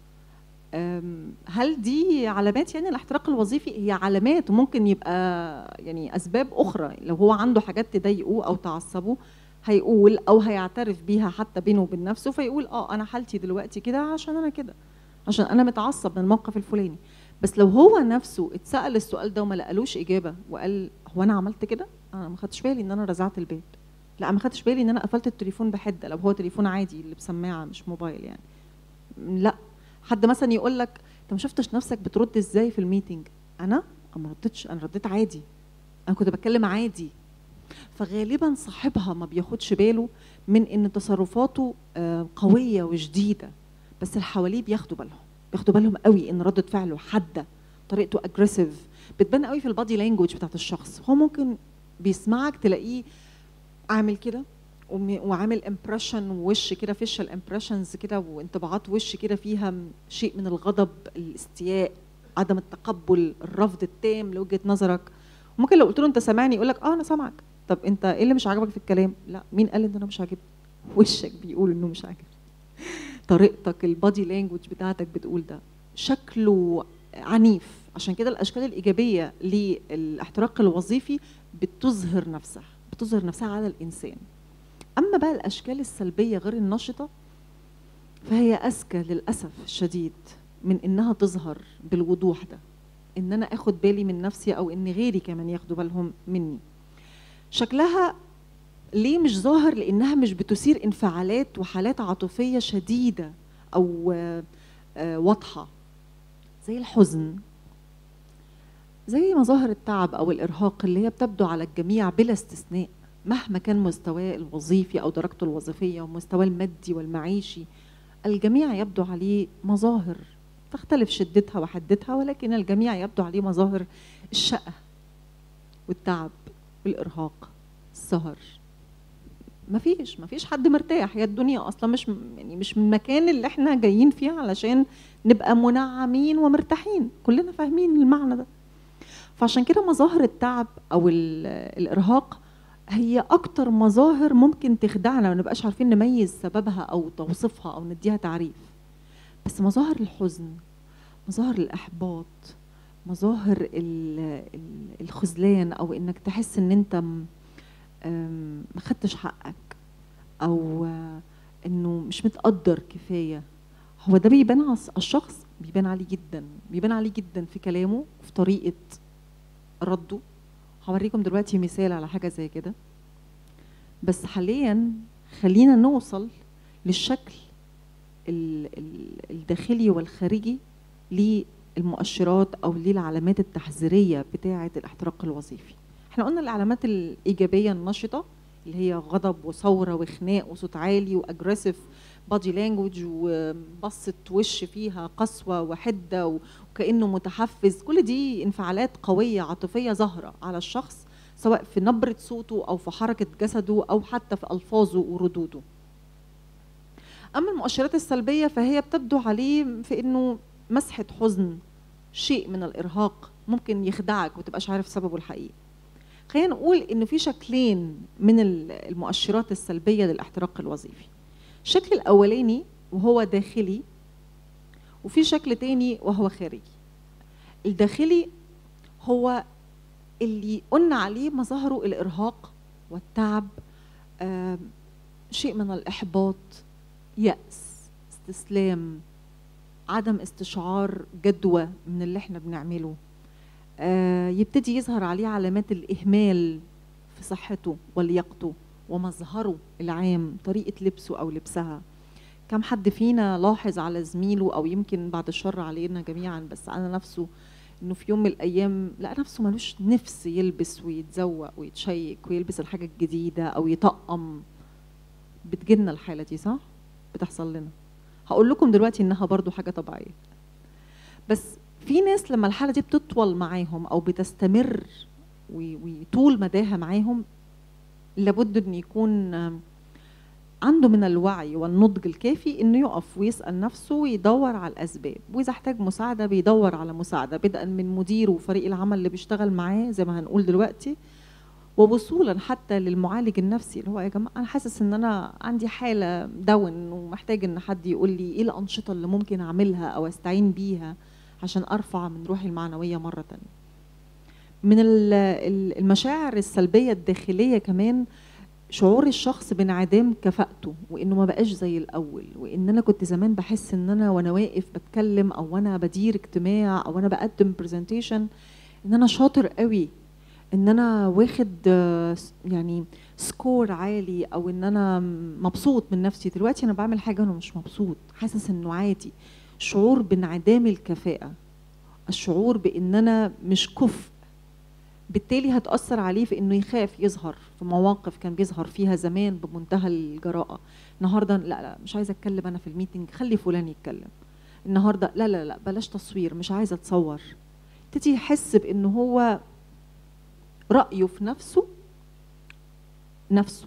هل دي علامات يعني الاحتراق الوظيفي هي علامات وممكن يبقى يعني اسباب اخرى لو هو عنده حاجات تضايقه او تعصبه هيقول او هيعترف بيها حتى بينه وبين نفسه فيقول اه انا حالتي دلوقتي كده عشان انا كده عشان انا متعصب من الموقف الفلاني بس لو هو نفسه اتسال السؤال ده وما لقالوش اجابه وقال هو انا عملت كده انا ما خدتش بالي ان انا رزعت الباب لا ما خدتش بالي ان انا قفلت التليفون بحده لو هو تليفون عادي اللي بسماعه مش موبايل يعني لا حد مثلا يقول لك انت ما شفتش نفسك بترد ازاي في الميتنج انا ما ردتش انا رديت عادي انا كنت بتكلم عادي فغالبا صاحبها ما بياخدش باله من ان تصرفاته آه، قويه وشديده بس اللي حواليه بياخدوا بالهم بياخدوا بالهم قوي ان رده فعله حاده طريقته اجريسيف بتبان قوي في البادي لانجوج بتاعت الشخص هو ممكن بيسمعك تلاقيه عامل كده وعامل امبريشن ووش كده فيشل امبريشنز كده وانطباعات وش كده فيها شيء من الغضب الاستياء عدم التقبل الرفض التام لوجهه نظرك ممكن لو قلت له انت سامعني يقول لك اه انا سامعك طب انت ايه اللي مش عاجبك في الكلام لا مين قال ان انا مش عاجبني وشك بيقول انه مش عاجبني طريقتك البادي لانجوج بتاعتك بتقول ده شكله عنيف عشان كده الاشكال الايجابيه للاحتراق الوظيفي بتظهر نفسها بتظهر نفسها على الانسان اما بقى الاشكال السلبيه غير النشطه فهي اذكى للاسف الشديد من انها تظهر بالوضوح ده ان انا اخد بالي من نفسي او ان غيري كمان ياخدوا بالهم مني شكلها ليه مش ظاهر لانها مش بتثير انفعالات وحالات عاطفيه شديده او آه، واضحه زي الحزن زي مظاهر التعب او الارهاق اللي هي بتبدو على الجميع بلا استثناء مهما كان مستواه الوظيفي او درجته الوظيفيه ومستواه المادي والمعيشي الجميع يبدو عليه مظاهر تختلف شدتها وحدتها ولكن الجميع يبدو عليه مظاهر الشقه والتعب والارهاق السهر ما فيش ما فيش حد مرتاح هي الدنيا اصلا مش يعني مش من المكان اللي احنا جايين فيه علشان نبقى منعمين ومرتاحين كلنا فاهمين المعنى ده فعشان كده مظاهر التعب او الارهاق هي اكتر مظاهر ممكن تخدعنا ما نبقاش عارفين نميز سببها او توصيفها او نديها تعريف بس مظاهر الحزن مظاهر الاحباط مظاهر الخذلان او انك تحس ان انت ما خدتش حقك او انه مش متقدر كفايه هو ده بيبان على الشخص بيبان عليه جدا بيبان عليه جدا في كلامه في طريقه رده هوريكم دلوقتي مثال على حاجه زي كده بس حاليا خلينا نوصل للشكل ال- ال- الداخلي والخارجي للمؤشرات او للعلامات التحذيريه بتاعه الاحتراق الوظيفي احنا قلنا العلامات الايجابيه النشطه اللي هي غضب وثوره وخناق وصوت عالي واجريسيف بادي لانجوج وبصه وش فيها قسوه وحده وكانه متحفز كل دي انفعالات قويه عاطفيه ظاهره على الشخص سواء في نبره صوته او في حركه جسده او حتى في الفاظه وردوده اما المؤشرات السلبيه فهي بتبدو عليه في انه مسحه حزن شيء من الارهاق ممكن يخدعك وتبقاش عارف سببه الحقيقي خلينا نقول انه في شكلين من ال- المؤشرات السلبيه للاحتراق الوظيفي الشكل الاولاني وهو داخلي وفي شكل تاني وهو خارجي الداخلي هو اللي قلنا عليه مظاهره الارهاق والتعب آم، شيء من الاحباط ياس استسلام عدم استشعار جدوى من اللي احنا بنعمله آه، يبتدي يظهر عليه علامات الإهمال في صحته ولياقته ومظهره العام طريقة لبسه أو لبسها كم حد فينا لاحظ على زميله أو يمكن بعد الشر علينا جميعا بس على نفسه إنه في يوم من الأيام لقى نفسه ملوش نفس يلبس ويتزوق ويتشيك ويلبس الحاجة الجديدة أو يطقم بتجيلنا الحالة دي صح؟ بتحصل لنا هقول لكم دلوقتي إنها برضو حاجة طبيعية بس في ناس لما الحاله دي بتطول معاهم او بتستمر و- وطول مداها معاهم لابد ان يكون آم، عنده من الوعي والنضج الكافي انه يقف ويسال نفسه ويدور على الاسباب واذا احتاج مساعده بيدور على مساعده بدءا من مديره وفريق العمل اللي بيشتغل معاه زي ما هنقول دلوقتي ووصولا حتى للمعالج النفسي اللي هو يا جماعه انا حاسس ان انا عندي حاله داون ومحتاج ان حد يقول لي ايه الانشطه اللي ممكن اعملها او استعين بيها عشان ارفع من روحي المعنويه مره تانية من ال- ال- المشاعر السلبيه الداخليه كمان شعور الشخص بانعدام كفاءته وانه ما بقاش زي الاول وان انا كنت زمان بحس ان انا وانا واقف بتكلم او وانا بدير اجتماع او انا بقدم برزنتيشن ان انا شاطر قوي ان انا واخد آه، س- يعني سكور عالي او ان انا مبسوط من نفسي دلوقتي انا بعمل حاجه وانا مش مبسوط حاسس انه عادي شعور بانعدام الكفاءه الشعور بان انا مش كفء بالتالي هتأثر عليه في انه يخاف يظهر في مواقف كان بيظهر فيها زمان بمنتهى الجراءة النهارده لا لا مش عايزه اتكلم انا في الميتنج خلي فلان يتكلم النهارده لا لا لا بلاش تصوير مش عايزه اتصور يبتدي يحس بانه هو رأيه في نفسه نفسه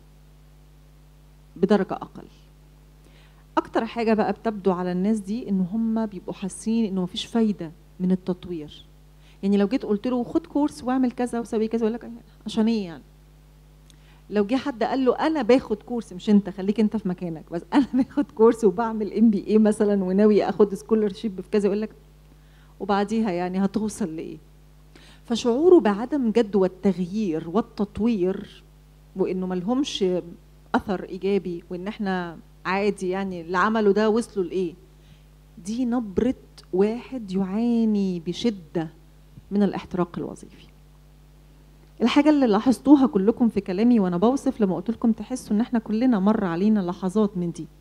بدرجة أقل أكتر حاجة بقى بتبدو على الناس دي إن هم بيبقوا حاسين إنه مفيش فايدة من التطوير يعني لو جيت قلت له خد كورس واعمل كذا وسوي كذا يقول لك عشان ايه يعني لو جه حد قال له انا باخد كورس مش انت خليك انت في مكانك بس انا باخد كورس وبعمل ام بي اي مثلا وناوي اخد سكولرشيب في كذا يقول لك وبعديها يعني هتوصل لايه فشعوره بعدم جدوى التغيير والتطوير وانه ملهمش اثر ايجابي وان احنا عادي يعني اللي عملوا ده وصلوا لايه دي نبره واحد يعاني بشده من الاحتراق الوظيفي الحاجه اللي لاحظتوها كلكم في كلامي وانا بوصف لما قلت لكم تحسوا ان احنا كلنا مر علينا لحظات من دي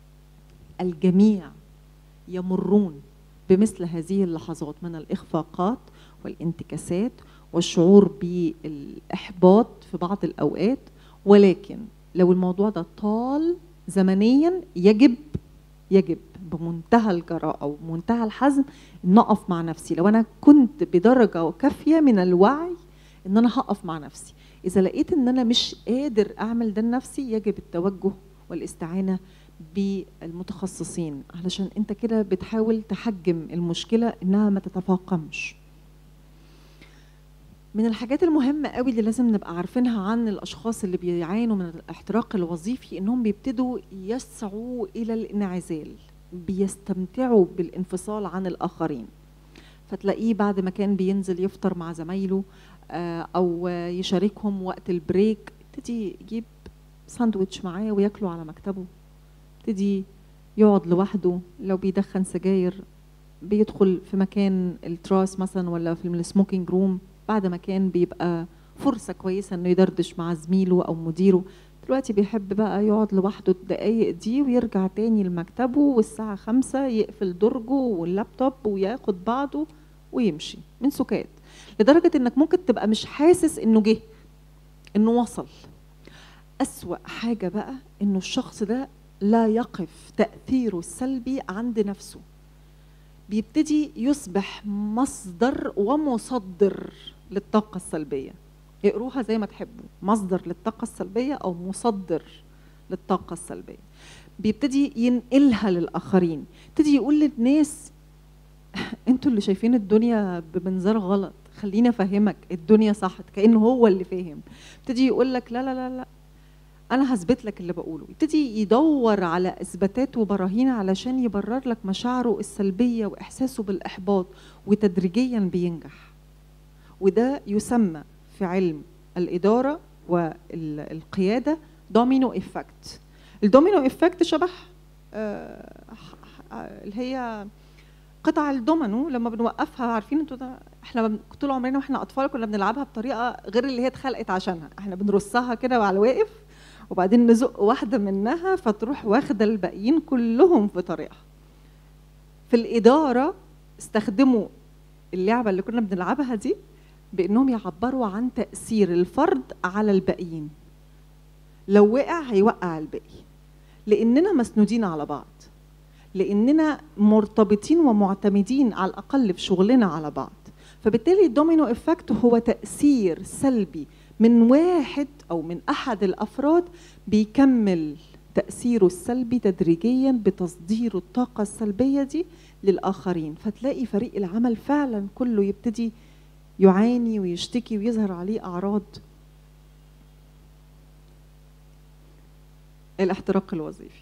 الجميع يمرون بمثل هذه اللحظات من الاخفاقات والانتكاسات والشعور بالاحباط في بعض الاوقات ولكن لو الموضوع ده طال زمنيا يجب يجب بمنتهى الجراءة ومنتهى الحزم نقف مع نفسي لو أنا كنت بدرجة كافية من الوعي إن أنا هقف مع نفسي إذا لقيت إن أنا مش قادر أعمل ده لنفسي يجب التوجه والاستعانة بالمتخصصين علشان أنت كده بتحاول تحجم المشكلة إنها ما تتفاقمش من الحاجات المهمة قوي اللي لازم نبقى عارفينها عن الأشخاص اللي بيعانوا من الاحتراق الوظيفي إنهم بيبتدوا يسعوا إلى الانعزال بيستمتعوا بالانفصال عن الآخرين فتلاقيه بعد ما كان بينزل يفطر مع زمايله آه، أو يشاركهم وقت البريك يبتدي يجيب ساندويتش معاه وياكله على مكتبه يبتدي يقعد لوحده لو بيدخن سجاير بيدخل في مكان التراس مثلا ولا في السموكينج روم بعد ما كان بيبقى فرصة كويسة انه يدردش مع زميله او مديره دلوقتي بيحب بقى يقعد لوحده الدقايق دي ويرجع تاني لمكتبه والساعة خمسة يقفل درجه واللابتوب وياخد بعضه ويمشي من سكات لدرجة انك ممكن تبقى مش حاسس انه جه انه وصل أسوأ حاجة بقى انه الشخص ده لا يقف تأثيره السلبي عند نفسه بيبتدي يصبح مصدر ومصدر للطاقة السلبية اقروها زي ما تحبوا مصدر للطاقة السلبية أو مصدر للطاقة السلبية بيبتدي ينقلها للآخرين يبتدي يقول للناس انتوا اللي شايفين الدنيا بمنظار غلط خليني افهمك الدنيا صح كانه هو اللي فاهم يبتدي يقول لك لا لا لا لا انا هثبت لك اللي بقوله يبتدي يدور على اثباتات وبراهين علشان يبرر لك مشاعره السلبيه واحساسه بالاحباط وتدريجيا بينجح وده يسمى في علم الاداره والقياده دومينو افكت الدومينو افكت شبه آه، اللي هي قطع الدومينو لما بنوقفها عارفين انتوا ده احنا طول عمرنا واحنا اطفال كنا بنلعبها بطريقه غير اللي هي اتخلقت عشانها احنا بنرصها كده على الواقف وبعدين نزق واحده منها فتروح واخده الباقيين كلهم في طريقها في الاداره استخدموا اللعبه اللي كنا بنلعبها دي بانهم يعبروا عن تاثير الفرد على الباقيين لو وقع هيوقع الباقي لاننا مسنودين على بعض لاننا مرتبطين ومعتمدين على الاقل في شغلنا على بعض فبالتالي الدومينو افكت هو تاثير سلبي من واحد او من احد الافراد بيكمل تاثيره السلبي تدريجيا بتصدير الطاقه السلبيه دي للاخرين فتلاقي فريق العمل فعلا كله يبتدي يعاني ويشتكي ويظهر عليه اعراض الاحتراق الوظيفي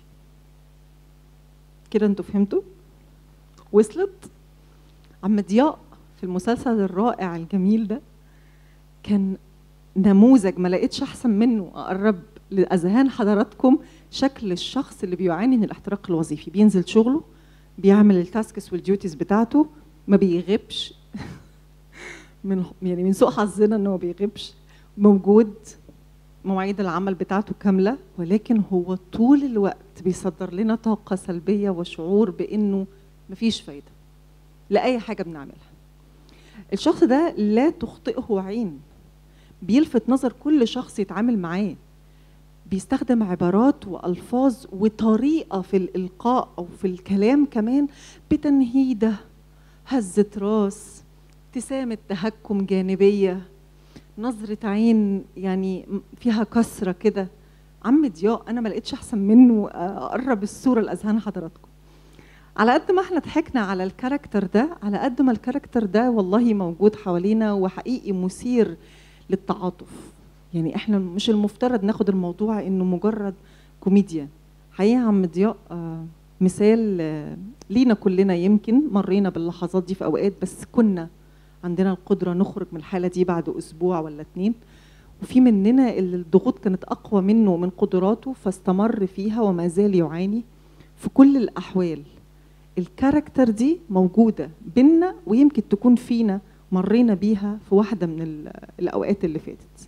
كده انتوا فهمتوا وصلت عم ضياء في المسلسل الرائع الجميل ده كان نموذج ما لقيتش احسن منه اقرب لاذهان حضراتكم شكل الشخص اللي بيعاني من الاحتراق الوظيفي بينزل شغله بيعمل التاسكس والديوتيز بتاعته ما بيغيبش من يعني من سوء حظنا انه ما بيغيبش موجود مواعيد العمل بتاعته كامله ولكن هو طول الوقت بيصدر لنا طاقه سلبيه وشعور بانه مفيش فايده لاي حاجه بنعملها الشخص ده لا تخطئه عين بيلفت نظر كل شخص يتعامل معاه بيستخدم عبارات والفاظ وطريقه في الالقاء او في الكلام كمان بتنهيده هزه راس ابتسامه تهكم جانبيه نظره عين يعني فيها كسره كده عم ضياء انا ما لقيتش احسن منه اقرب الصوره لاذهان حضراتكم على قد ما احنا ضحكنا على الكاركتر ده على قد ما الكاركتر ده والله موجود حوالينا وحقيقي مثير للتعاطف يعني احنا مش المفترض ناخد الموضوع انه مجرد كوميديا حقيقه عم ضياء آه مثال آه لينا كلنا يمكن مرينا باللحظات دي في اوقات بس كنا عندنا القدره نخرج من الحاله دي بعد اسبوع ولا اتنين وفي مننا اللي الضغوط كانت اقوى منه ومن قدراته فاستمر فيها وما زال يعاني في كل الاحوال الكاركتر دي موجوده بينا ويمكن تكون فينا مرينا بيها في واحده من الاوقات اللي فاتت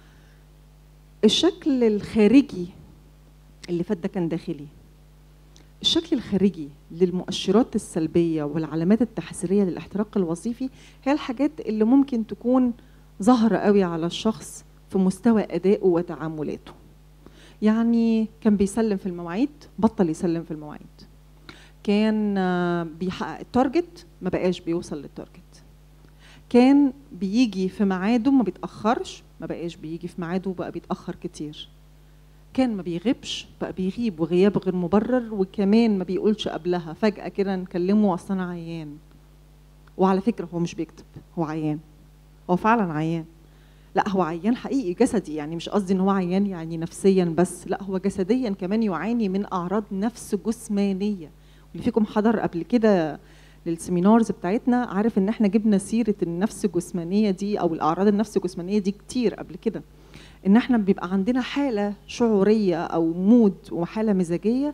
الشكل الخارجي اللي فات ده كان داخلي الشكل الخارجي للمؤشرات السلبيه والعلامات التحذيريه للاحتراق الوظيفي هي الحاجات اللي ممكن تكون ظاهره قوي على الشخص في مستوى ادائه وتعاملاته يعني كان بيسلم في المواعيد بطل يسلم في المواعيد كان بيحقق التارجت ما بقاش بيوصل للتارجت كان بيجي في ميعاده ما بيتاخرش ما بقاش بيجي في ميعاده بقى بيتاخر كتير كان ما بيغيبش بقى بيغيب وغياب غير مبرر وكمان ما بيقولش قبلها فجاه كده نكلمه اصل انا عيان وعلى فكره هو مش بيكتب هو عيان هو فعلا عيان لا هو عيان حقيقي جسدي يعني مش قصدي ان هو عيان يعني نفسيا بس لا هو جسديا كمان يعاني من اعراض نفس جسمانيه واللي فيكم حضر قبل كده للسيمينارز بتاعتنا عارف ان احنا جبنا سيره النفس الجسمانيه دي او الاعراض النفس الجسمانيه دي كتير قبل كده ان احنا بيبقى عندنا حاله شعوريه او مود وحاله مزاجيه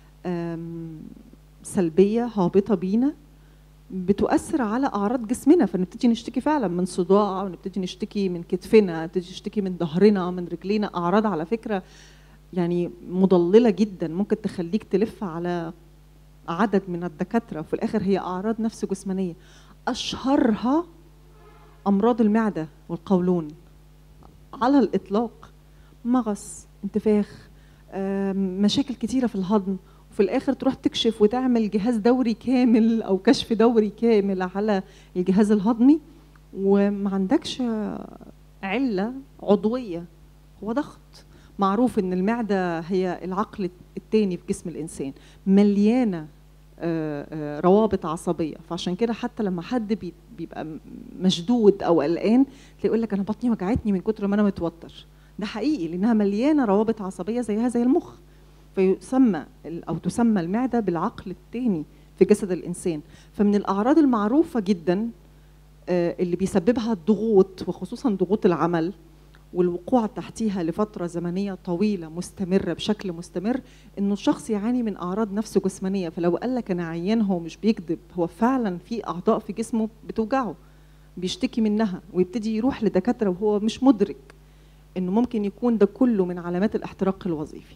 سلبيه هابطه بينا بتؤثر على اعراض جسمنا فنبتدي نشتكي فعلا من صداع ونبتدي نشتكي من كتفنا نبتدي نشتكي من ظهرنا من رجلينا اعراض على فكره يعني مضلله جدا ممكن تخليك تلف على عدد من الدكاتره وفي الاخر هي اعراض نفس جسمانيه اشهرها امراض المعده والقولون على الاطلاق مغص انتفاخ آم، مشاكل كتيره في الهضم وفي الاخر تروح تكشف وتعمل جهاز دوري كامل او كشف دوري كامل على الجهاز الهضمي وما عندكش عله عضويه هو ضغط معروف ان المعده هي العقل الثاني في جسم الانسان مليانه آه، آه، روابط عصبيه فعشان كده حتى لما حد بي- بيبقى م- مشدود او قلقان تلاقي يقول لك انا بطني وجعتني من كتر ما انا متوتر ده حقيقي لانها مليانه روابط عصبيه زيها زي المخ فيسمى ال- او تسمى المعده بالعقل الثاني في جسد الانسان فمن الاعراض المعروفه جدا آه، اللي بيسببها الضغوط وخصوصا ضغوط العمل والوقوع تحتيها لفتره زمنيه طويله مستمره بشكل مستمر انه الشخص يعاني من اعراض نفس جسمانيه فلو قال لك انا عيان هو مش بيكذب هو فعلا في اعضاء في جسمه بتوجعه بيشتكي منها ويبتدي يروح لدكاتره وهو مش مدرك انه ممكن يكون ده كله من علامات الاحتراق الوظيفي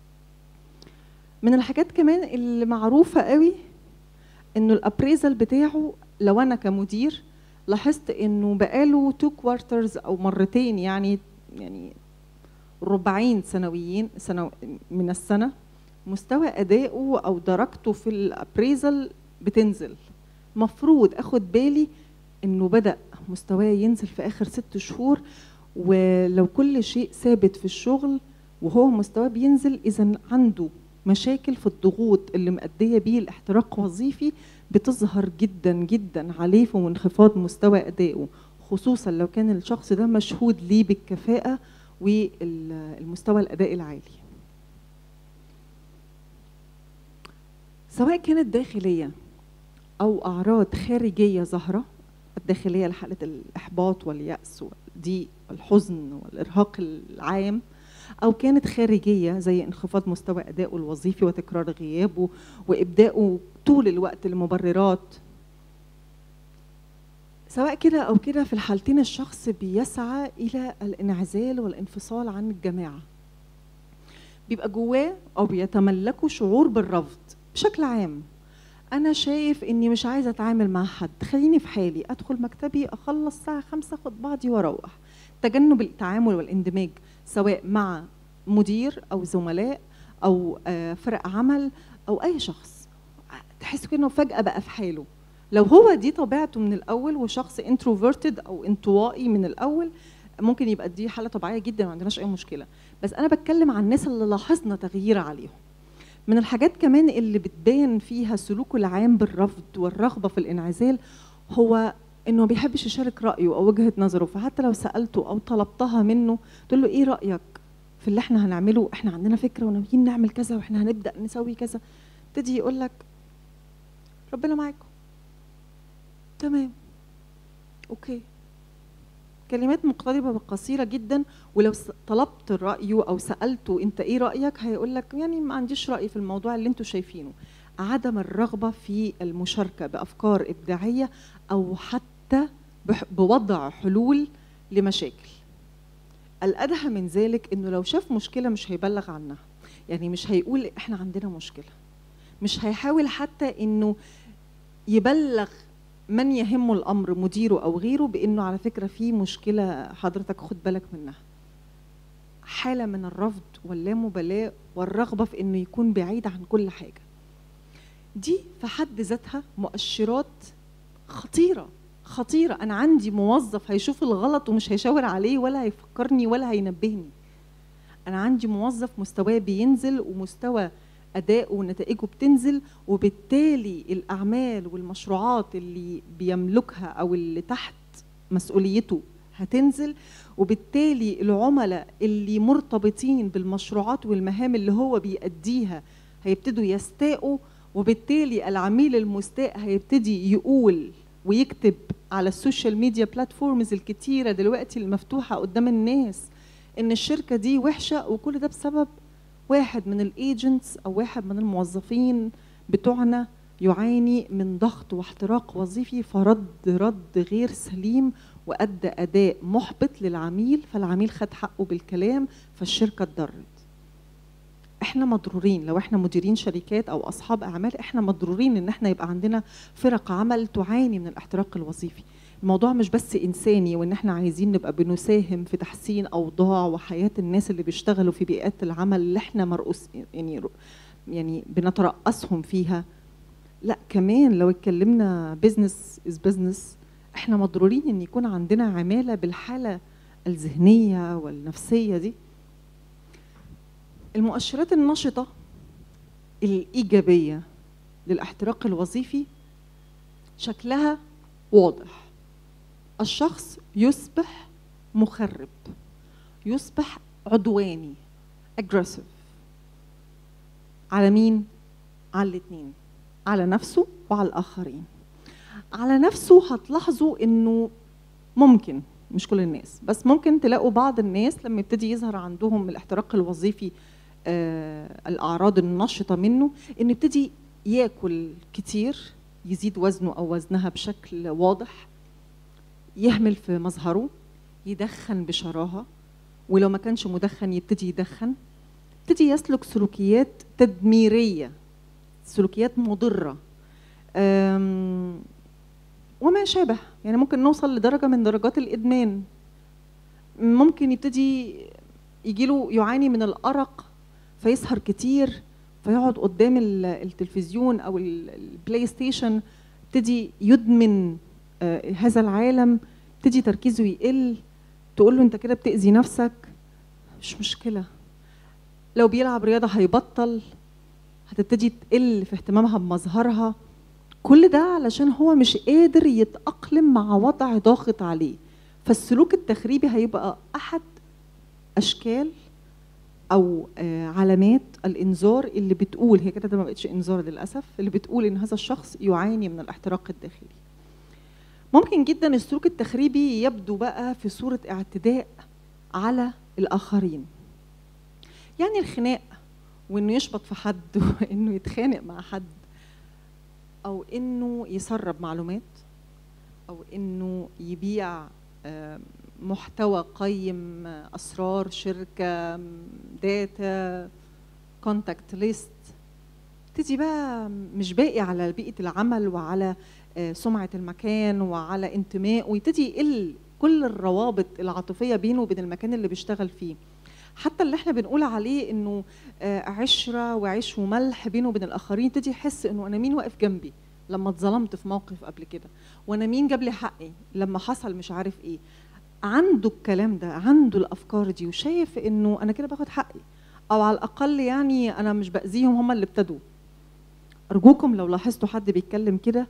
من الحاجات كمان اللي معروفه قوي انه الابريزل بتاعه لو انا كمدير لاحظت انه بقاله تو كوارترز او مرتين يعني يعني ربعين سنويين سنو من السنه مستوى ادائه او درجته في الابريزل بتنزل مفروض اخد بالي انه بدا مستواه ينزل في اخر ست شهور ولو كل شيء ثابت في الشغل وهو مستواه بينزل اذا عنده مشاكل في الضغوط اللي مؤديه بيه الاحتراق وظيفي بتظهر جدا جدا عليه في انخفاض مستوى ادائه خصوصا لو كان الشخص ده مشهود ليه بالكفاءه والمستوى الاداء العالي سواء كانت داخليه او اعراض خارجيه ظاهره الداخليه لحاله الاحباط والياس والضيق والحزن والارهاق العام او كانت خارجيه زي انخفاض مستوى ادائه الوظيفي وتكرار غيابه وابدائه طول الوقت لمبررات سواء كده او كده في الحالتين الشخص بيسعى الى الانعزال والانفصال عن الجماعه بيبقى جواه او بيتملكه شعور بالرفض بشكل عام انا شايف اني مش عايزه اتعامل مع حد خليني في حالي ادخل مكتبي اخلص الساعه خمسة اخد بعضي واروح تجنب التعامل والاندماج سواء مع مدير او زملاء او آه، فرق عمل او اي شخص تحس كانه فجاه بقى في حاله لو هو دي طبيعته من الاول وشخص انتروفيرتد او انطوائي من الاول ممكن يبقى دي حاله طبيعيه جدا ما عندناش اي مشكله بس انا بتكلم عن الناس اللي لاحظنا تغيير عليهم من الحاجات كمان اللي بتبان فيها سلوكه العام بالرفض والرغبه في الانعزال هو انه ما بيحبش يشارك رايه او وجهه نظره فحتى لو سالته او طلبتها منه تقول له ايه رايك في اللي احنا هنعمله احنا عندنا فكره وناويين نعمل كذا واحنا هنبدا نسوي كذا تدي يقول لك ربنا معاكم تمام اوكي كلمات مقتربه وقصيره جدا ولو س- طلبت رايه او سالته انت ايه رايك هيقول لك يعني ما عنديش راي في الموضوع اللي انتوا شايفينه عدم الرغبه في المشاركه بافكار ابداعيه او حتى بح- بوضع حلول لمشاكل الادهى من ذلك انه لو شاف مشكله مش هيبلغ عنها يعني مش هيقول احنا عندنا مشكله مش هيحاول حتى انه يبلغ من يهمه الامر مديره او غيره بانه على فكره في مشكله حضرتك خد بالك منها حاله من الرفض واللامبالاه والرغبه في انه يكون بعيد عن كل حاجه دي في حد ذاتها مؤشرات خطيره خطيره انا عندي موظف هيشوف الغلط ومش هيشاور عليه ولا هيفكرني ولا هينبهني انا عندي موظف مستواه بينزل ومستوى ادائه ونتائجه بتنزل وبالتالي الاعمال والمشروعات اللي بيملكها او اللي تحت مسؤوليته هتنزل وبالتالي العملاء اللي مرتبطين بالمشروعات والمهام اللي هو بيأديها هيبتدوا يستاءوا وبالتالي العميل المستاء هيبتدي يقول ويكتب على السوشيال ميديا بلاتفورمز الكتيره دلوقتي المفتوحه قدام الناس ان الشركه دي وحشه وكل ده بسبب واحد من الايجنتس او واحد من الموظفين بتوعنا يعاني من ضغط واحتراق وظيفي فرد رد غير سليم وادى اداء محبط للعميل فالعميل خد حقه بالكلام فالشركه اتضرت احنا مضرورين لو احنا مديرين شركات او اصحاب اعمال احنا مضرورين ان احنا يبقى عندنا فرق عمل تعاني من الاحتراق الوظيفي الموضوع مش بس انساني وان احنا عايزين نبقى بنساهم في تحسين اوضاع وحياه الناس اللي بيشتغلوا في بيئات العمل اللي احنا مرؤوس يعني يعني بنترأسهم فيها لا كمان لو اتكلمنا بزنس از بزنس احنا مضرورين ان يكون عندنا عماله بالحاله الذهنيه والنفسيه دي المؤشرات النشطه الايجابيه للاحتراق الوظيفي شكلها واضح الشخص يصبح مخرب يصبح عدواني aggressive على مين على الاثنين على نفسه وعلى الاخرين على نفسه هتلاحظوا انه ممكن مش كل الناس بس ممكن تلاقوا بعض الناس لما يبتدي يظهر عندهم الاحتراق الوظيفي آه الاعراض النشطه منه ان يبتدي ياكل كتير يزيد وزنه او وزنها بشكل واضح يهمل في مظهره يدخن بشراهه ولو ما كانش مدخن يبتدي يدخن يبتدي يسلك سلوكيات تدميريه سلوكيات مضره وما شابه يعني ممكن نوصل لدرجه من درجات الادمان ممكن يبتدي يجيله يعاني من الارق فيسهر كتير فيقعد قدام التلفزيون او البلاي ستيشن يبتدي يدمن آه، هذا العالم يبتدي تركيزه يقل تقول له انت كده بتاذي نفسك مش مشكله لو بيلعب رياضه هيبطل هتبتدي تقل في اهتمامها بمظهرها كل ده علشان هو مش قادر يتأقلم مع وضع ضاغط عليه فالسلوك التخريبي هيبقى أحد أشكال أو آه، علامات الإنذار اللي بتقول هي كده ما بقتش إنذار للأسف اللي بتقول إن هذا الشخص يعاني من الاحتراق الداخلي ممكن جدا السلوك التخريبي يبدو بقى في صورة اعتداء على الآخرين يعني الخناق وإنه يشبط في حد وإنه يتخانق مع حد او انه يسرب معلومات او انه يبيع محتوى قيم اسرار شركه داتا كونتاكت ليست تدي بقى مش باقي على بيئه العمل وعلى آه، سمعه المكان وعلى انتماء ويبتدي يقل كل الروابط العاطفيه بينه وبين المكان اللي بيشتغل فيه حتى اللي احنا بنقول عليه انه آه، عشره وعيش وملح بينه وبين الاخرين يبتدي يحس انه انا مين واقف جنبي لما اتظلمت في موقف قبل كده وانا مين جاب لي حقي لما حصل مش عارف ايه عنده الكلام ده عنده الافكار دي وشايف انه انا كده باخد حقي او على الاقل يعني انا مش باذيهم هم اللي ابتدوا ارجوكم لو لاحظتوا حد بيتكلم كده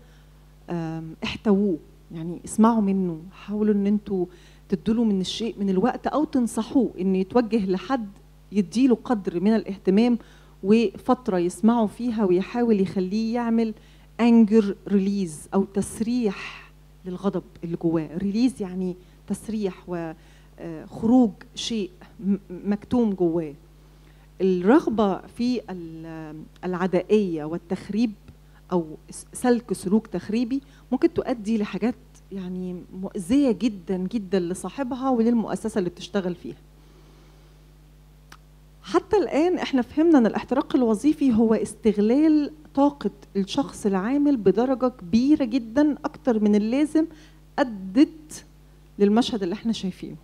احتووه يعني اسمعوا منه حاولوا ان انتوا تدوا من الشيء من الوقت او تنصحوه انه يتوجه لحد يديله قدر من الاهتمام وفتره يسمعوا فيها ويحاول يخليه يعمل انجر ريليز او تسريح للغضب اللي جواه ريليز يعني تسريح وخروج شيء مكتوم جواه الرغبه في العدائيه والتخريب او سلك سلوك تخريبي ممكن تؤدي لحاجات يعني مؤذيه جدا جدا لصاحبها وللمؤسسه اللي بتشتغل فيها حتى الان احنا فهمنا ان الاحتراق الوظيفي هو استغلال طاقه الشخص العامل بدرجه كبيره جدا اكتر من اللازم ادت للمشهد اللي احنا شايفينه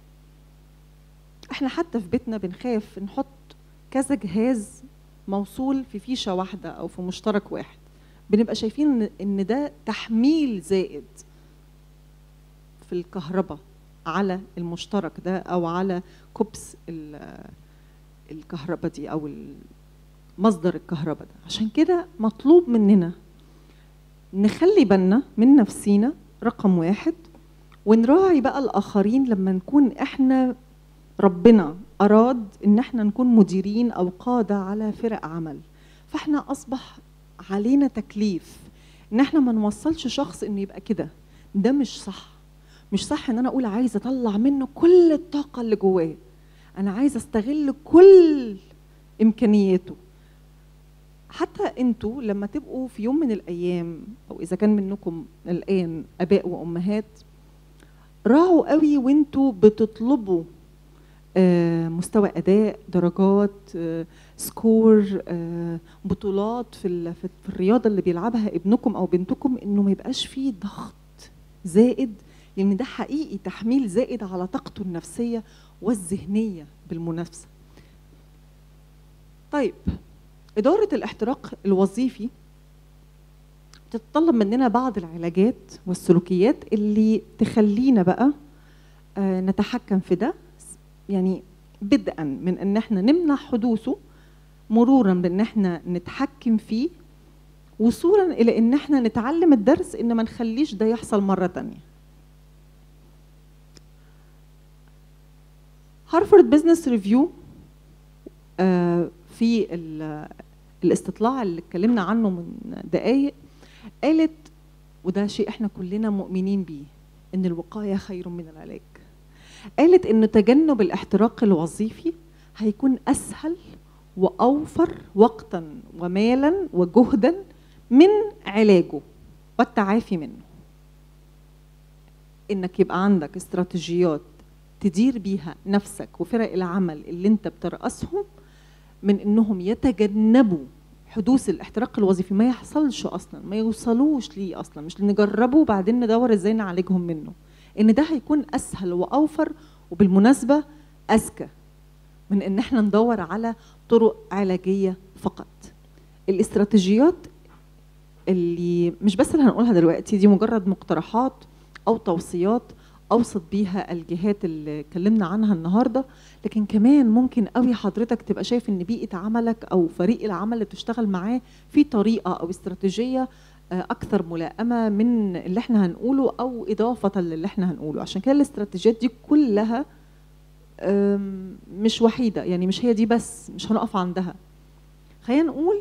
احنا حتى في بيتنا بنخاف نحط كذا جهاز موصول في فيشه واحده او في مشترك واحد بنبقى شايفين ان ده تحميل زائد في الكهرباء على المشترك ده او على كوبس الكهرباء دي او مصدر الكهرباء ده عشان كده مطلوب مننا نخلي بالنا من نفسينا رقم واحد ونراعي بقى الآخرين لما نكون إحنا ربنا أراد إن إحنا نكون مديرين أو قادة على فرق عمل فإحنا أصبح علينا تكليف إن إحنا ما نوصلش شخص إنه يبقى كده ده مش صح مش صح إن أنا أقول عايزة أطلع منه كل الطاقة اللي جواه أنا عايزة أستغل كل إمكانياته حتى انتوا لما تبقوا في يوم من الايام او اذا كان منكم الان اباء وامهات راعوا قوي وانتوا بتطلبوا آه، مستوى اداء درجات آه، سكور آه، بطولات في ال- في في الرياضه اللي بيلعبها ابنكم او بنتكم انه ما يبقاش فيه ضغط زائد لان ده حقيقي تحميل زائد على طاقته النفسيه والذهنيه بالمنافسه طيب اداره الاحتراق الوظيفي تتطلب مننا بعض العلاجات والسلوكيات اللي تخلينا بقى آه، نتحكم في ده يعني بدءا من ان احنا نمنع حدوثه مرورا بان احنا نتحكم فيه وصولا الى ان احنا نتعلم الدرس ان ما نخليش ده يحصل مره تانية هارفارد بزنس ريفيو في ال- الاستطلاع اللي اتكلمنا عنه من دقايق قالت وده شيء احنا كلنا مؤمنين بيه ان الوقايه خير من العلاج قالت ان تجنب الاحتراق الوظيفي هيكون اسهل واوفر وقتا ومالا وجهدا من علاجه والتعافي منه انك يبقى عندك استراتيجيات تدير بيها نفسك وفرق العمل اللي انت بترأسهم من انهم يتجنبوا حدوث الاحتراق الوظيفي ما يحصلش اصلا ما يوصلوش ليه اصلا مش نجربه وبعدين ندور ازاي نعالجهم منه ان ده هيكون اسهل واوفر وبالمناسبه اذكى من ان احنا ندور على طرق علاجيه فقط الاستراتيجيات اللي مش بس اللي هنقولها دلوقتي دي مجرد مقترحات او توصيات اوصت بيها الجهات اللي اتكلمنا عنها النهارده لكن كمان ممكن قوي حضرتك تبقى شايف ان بيئه عملك او فريق العمل اللي بتشتغل معاه في طريقه او استراتيجيه آه، اكثر ملائمه من اللي احنا هنقوله او اضافه للي احنا هنقوله عشان كده الاستراتيجيات دي كلها آم، مش وحيده يعني مش هي دي بس مش هنقف عندها خلينا نقول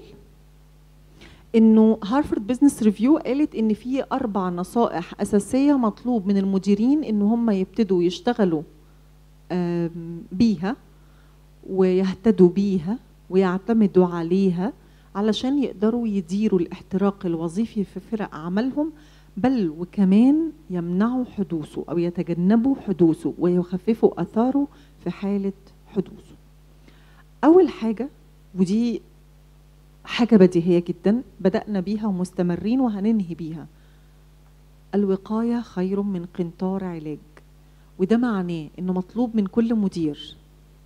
انه هارفارد بزنس ريفيو قالت ان في اربع نصائح اساسيه مطلوب من المديرين ان هم يبتدوا يشتغلوا آم، بيها ويهتدوا بيها ويعتمدوا عليها علشان يقدروا يديروا الاحتراق الوظيفي في فرق عملهم بل وكمان يمنعوا حدوثه او يتجنبوا حدوثه ويخففوا اثاره في حاله حدوثه. اول حاجه ودي حاجه بديهيه جدا بدانا بيها ومستمرين وهننهي بيها. الوقايه خير من قنطار علاج. وده معناه انه مطلوب من كل مدير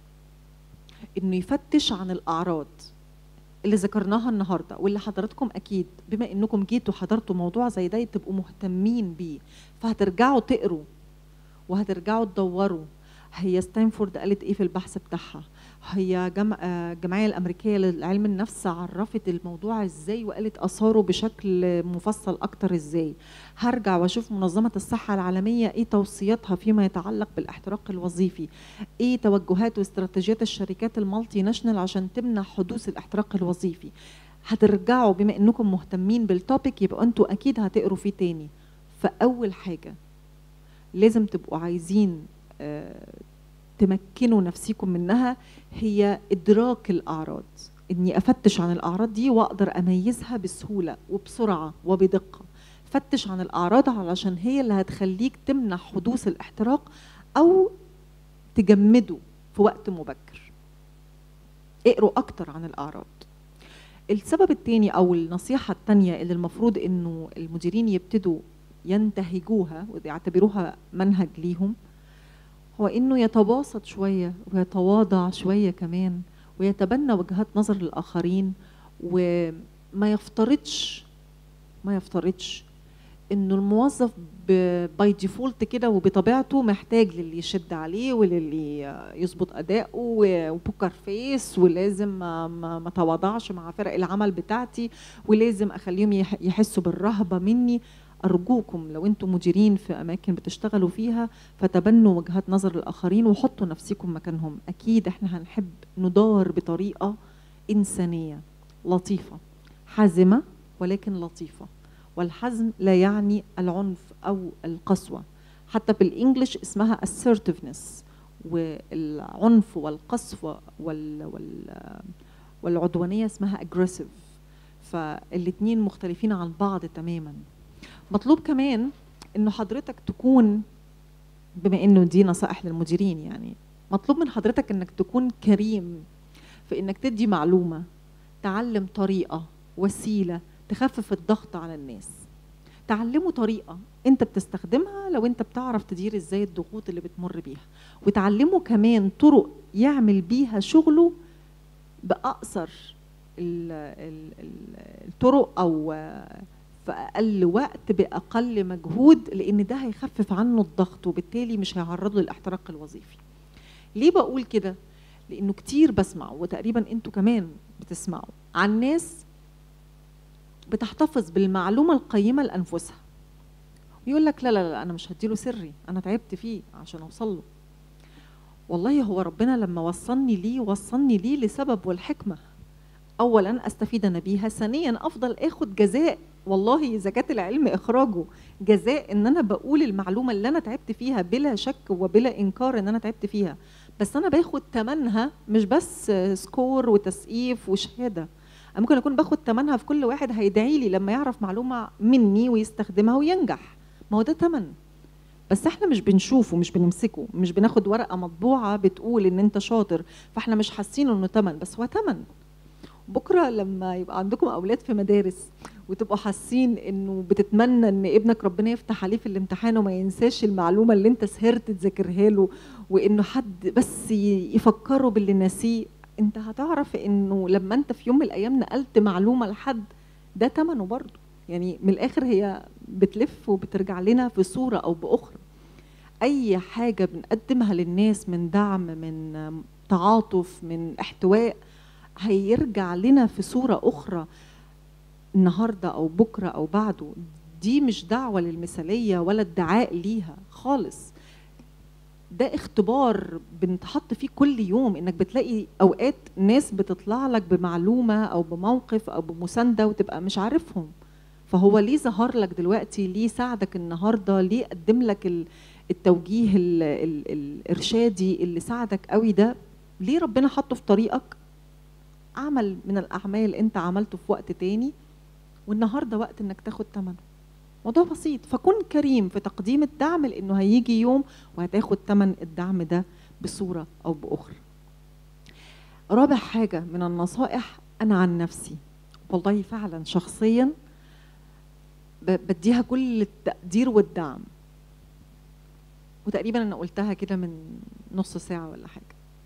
انه يفتش عن الاعراض اللي ذكرناها النهارده واللي حضراتكم اكيد بما انكم جيتوا حضرتوا موضوع زي ده تبقوا مهتمين بيه فهترجعوا تقروا وهترجعوا تدوروا هي ستانفورد قالت ايه في البحث بتاعها هي جم... آه، الجمعيه الامريكيه لعلم النفس عرفت الموضوع ازاي وقالت اثاره بشكل مفصل اكتر ازاي هرجع واشوف منظمه الصحه العالميه ايه توصياتها فيما يتعلق بالاحتراق الوظيفي ايه توجهات واستراتيجيات الشركات المالتي ناشونال عشان تمنع حدوث الاحتراق الوظيفي هترجعوا بما انكم مهتمين بالتوبيك يبقى انتوا اكيد هتقروا فيه تاني فاول حاجه لازم تبقوا عايزين آه، تمكنوا نفسكم منها هي ادراك الاعراض اني افتش عن الاعراض دي واقدر اميزها بسهوله وبسرعه وبدقه فتش عن الاعراض علشان هي اللي هتخليك تمنع حدوث الاحتراق او تجمده في وقت مبكر اقروا اكتر عن الاعراض السبب الثاني او النصيحه الثانيه اللي المفروض انه المديرين يبتدوا ينتهجوها ويعتبروها منهج ليهم هو انه يتباسط شويه ويتواضع شويه كمان ويتبنى وجهات نظر الاخرين وما يفترضش ما يفترضش انه الموظف باي ديفولت كده وبطبيعته محتاج للي يشد عليه وللي يظبط اداؤه وبوكر فيس ولازم ما, ما, ما تواضعش مع فرق العمل بتاعتي ولازم اخليهم يح- يحسوا بالرهبه مني ارجوكم لو انتم مديرين في اماكن بتشتغلوا فيها فتبنوا وجهات نظر الاخرين وحطوا نفسكم مكانهم اكيد احنا هنحب ندار بطريقه انسانيه لطيفه حازمه ولكن لطيفه والحزم لا يعني العنف او القسوه حتى بالانجلش اسمها assertiveness والعنف والقسوه وال وال والعدوانيه اسمها aggressive فالاتنين مختلفين عن بعض تماما مطلوب كمان انه حضرتك تكون بما انه دي نصائح للمديرين يعني مطلوب من حضرتك انك تكون كريم في انك تدي معلومه تعلم طريقه وسيله تخفف الضغط على الناس تعلمه طريقه انت بتستخدمها لو انت بتعرف تدير ازاي الضغوط اللي بتمر بيها وتعلمه كمان طرق يعمل بيها شغله باقصر ال- ال- ال- الطرق او آه، في اقل وقت باقل مجهود لان ده هيخفف عنه الضغط وبالتالي مش هيعرضه للاحتراق الوظيفي ليه بقول كده لانه كتير بسمع وتقريبا انتوا كمان بتسمعوا عن ناس بتحتفظ بالمعلومه القيمه لانفسها ويقول لك لا لا لا انا مش هديله سري انا تعبت فيه عشان اوصل له والله هو ربنا لما وصلني ليه وصلني ليه لسبب والحكمه اولا استفيد انا بيها ثانيا افضل اخد جزاء والله زكاه العلم اخراجه جزاء ان انا بقول المعلومه اللي انا تعبت فيها بلا شك وبلا انكار ان انا تعبت فيها بس انا باخد ثمنها مش بس سكور وتسقيف وشهاده أنا ممكن اكون باخد ثمنها في كل واحد هيدعي لي لما يعرف معلومه مني ويستخدمها وينجح ما هو ده ثمن بس احنا مش بنشوفه مش بنمسكه مش بناخد ورقه مطبوعه بتقول ان انت شاطر فاحنا مش حاسين انه ثمن بس هو ثمن بكره لما يبقى عندكم اولاد في مدارس وتبقوا حاسين انه بتتمنى ان ابنك ربنا يفتح عليه في الامتحان وما ينساش المعلومه اللي انت سهرت تذاكرها له وانه حد بس ي- يفكره باللي ناسيه انت هتعرف انه لما انت في يوم من الايام نقلت معلومه لحد ده ثمنه برضه يعني من الاخر هي بتلف وبترجع لنا في صوره او باخرى اي حاجه بنقدمها للناس من دعم من تعاطف من احتواء هيرجع لنا في صوره اخرى النهارده او بكره او بعده دي مش دعوه للمثاليه ولا ادعاء ليها خالص ده اختبار بنتحط فيه كل يوم انك بتلاقي اوقات ناس بتطلع لك بمعلومه او بموقف او بمسانده وتبقى مش عارفهم فهو ليه ظهر لك دلوقتي ليه ساعدك النهارده ليه قدم لك ال- التوجيه ال ال الارشادي اللي ساعدك قوي ده ليه ربنا حطه في طريقك عمل من الاعمال انت عملته في وقت تاني والنهارده وقت انك تاخد ثمنه موضوع بسيط فكن كريم في تقديم الدعم لانه هيجي يوم وهتاخد ثمن الدعم ده بصوره او باخرى رابع حاجه من النصائح انا عن نفسي والله فعلا شخصيا ب- بديها كل التقدير والدعم وتقريبا انا قلتها كده من نص ساعه ولا حاجه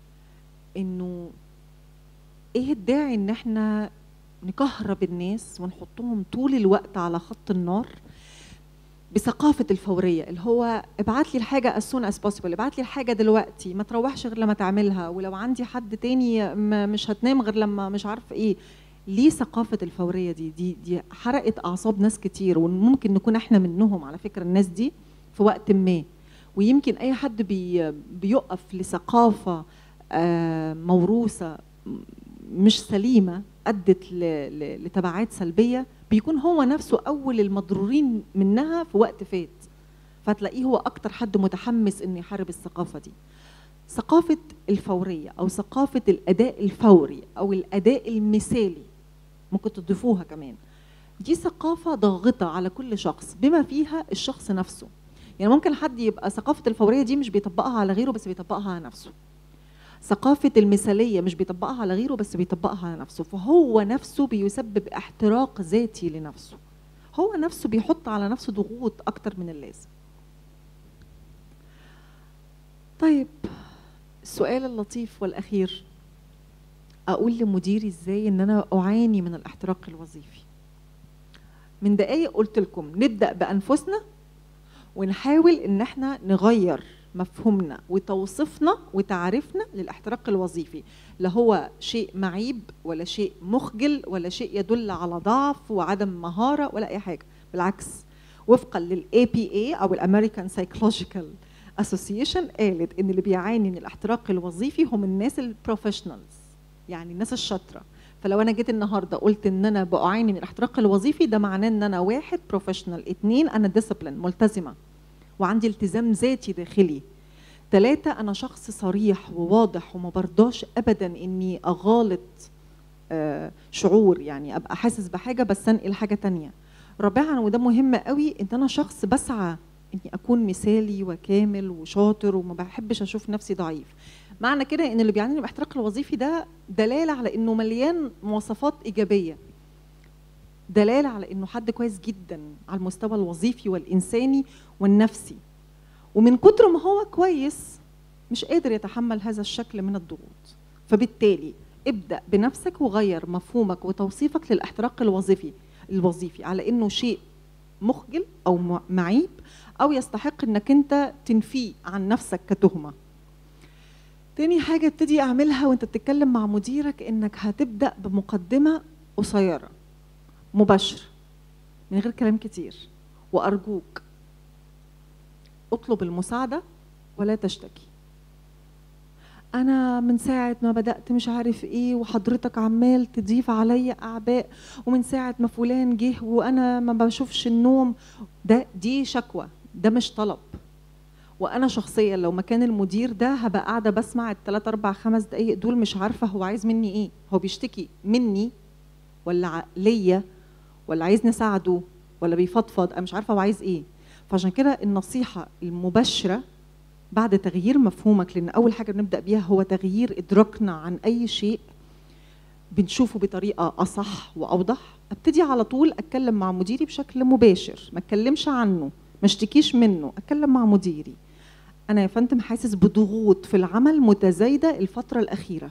انه ايه الداعي ان احنا نكهرب الناس ونحطهم طول الوقت على خط النار بثقافة الفورية اللي هو ابعت لي الحاجة as soon as possible ابعت لي الحاجة دلوقتي ما تروحش غير لما تعملها ولو عندي حد تاني ما- مش هتنام غير لما مش عارفة ايه ليه ثقافة الفورية دي دي دي حرقت أعصاب ناس كتير وممكن نكون احنا منهم على فكرة الناس دي في وقت ما ويمكن أي حد بي بيقف لثقافة آه، موروثة م- مش سليمة أدت ل- ل- لتبعات سلبية بيكون هو نفسه أول المضرورين منها في وقت فات فتلاقيه هو أكتر حد متحمس إنه يحارب الثقافة دي ثقافة الفورية أو ثقافة الأداء الفوري أو الأداء المثالي ممكن تضيفوها كمان دي ثقافة ضاغطة على كل شخص بما فيها الشخص نفسه يعني ممكن حد يبقى ثقافة الفورية دي مش بيطبقها على غيره بس بيطبقها على نفسه ثقافة المثالية مش بيطبقها على غيره بس بيطبقها على نفسه فهو نفسه بيسبب احتراق ذاتي لنفسه هو نفسه بيحط على نفسه ضغوط أكتر من اللازم طيب السؤال اللطيف والأخير أقول لمديري إزاي إن أنا أعاني من الاحتراق الوظيفي من دقايق قلت لكم نبدأ بأنفسنا ونحاول إن احنا نغير مفهومنا وتوصيفنا وتعريفنا للاحتراق الوظيفي لا هو شيء معيب ولا شيء مخجل ولا شيء يدل على ضعف وعدم مهارة ولا أي حاجة بالعكس وفقا للاي بي اي او الامريكان سايكولوجيكال اسوسيشن قالت ان اللي بيعاني من الاحتراق الوظيفي هم الناس البروفيشنالز يعني الناس الشاطره فلو انا جيت النهارده قلت ان انا بعاني من الاحتراق الوظيفي ده معناه ان انا واحد بروفيشنال اتنين انا ديسيبلين ملتزمه وعندي التزام ذاتي داخلي ثلاثة أنا شخص صريح وواضح وما برضاش أبدا إني أغالط آه، شعور يعني أبقى حاسس بحاجة بس أنقل حاجة تانية رابعا وده مهم قوي إن أنا شخص بسعى إني أكون مثالي وكامل وشاطر وما بحبش أشوف نفسي ضعيف معنى كده ان اللي بيعاني من الاحتراق الوظيفي ده دلاله على انه مليان مواصفات ايجابيه دلاله على انه حد كويس جدا على المستوى الوظيفي والانساني والنفسي ومن كتر ما هو كويس مش قادر يتحمل هذا الشكل من الضغوط فبالتالي ابدا بنفسك وغير مفهومك وتوصيفك للاحتراق الوظيفي الوظيفي على انه شيء مخجل او م- معيب او يستحق انك انت تنفيه عن نفسك كتهمه تاني حاجة ابتدي اعملها وانت بتتكلم مع مديرك انك هتبدأ بمقدمة قصيرة مباشرة من غير كلام كتير وارجوك اطلب المساعدة ولا تشتكي انا من ساعه ما بدات مش عارف ايه وحضرتك عمال تضيف عليا اعباء ومن ساعه ما فلان جه وانا ما بشوفش النوم ده دي شكوى ده مش طلب وانا شخصيا لو مكان المدير ده هبقى قاعده بسمع الثلاث اربع خمس دقايق دول مش عارفه هو عايز مني ايه هو بيشتكي مني ولا ع- ليا ولا عايزني اساعده ولا بيفضفض انا مش عارفه هو عايز ايه فعشان كده النصيحه المباشره بعد تغيير مفهومك لان اول حاجه بنبدا بيها هو تغيير ادراكنا عن اي شيء بنشوفه بطريقه اصح واوضح ابتدي على طول اتكلم مع مديري بشكل مباشر ما اتكلمش عنه ما اشتكيش منه اتكلم مع مديري انا يا فندم حاسس بضغوط في العمل متزايده الفتره الاخيره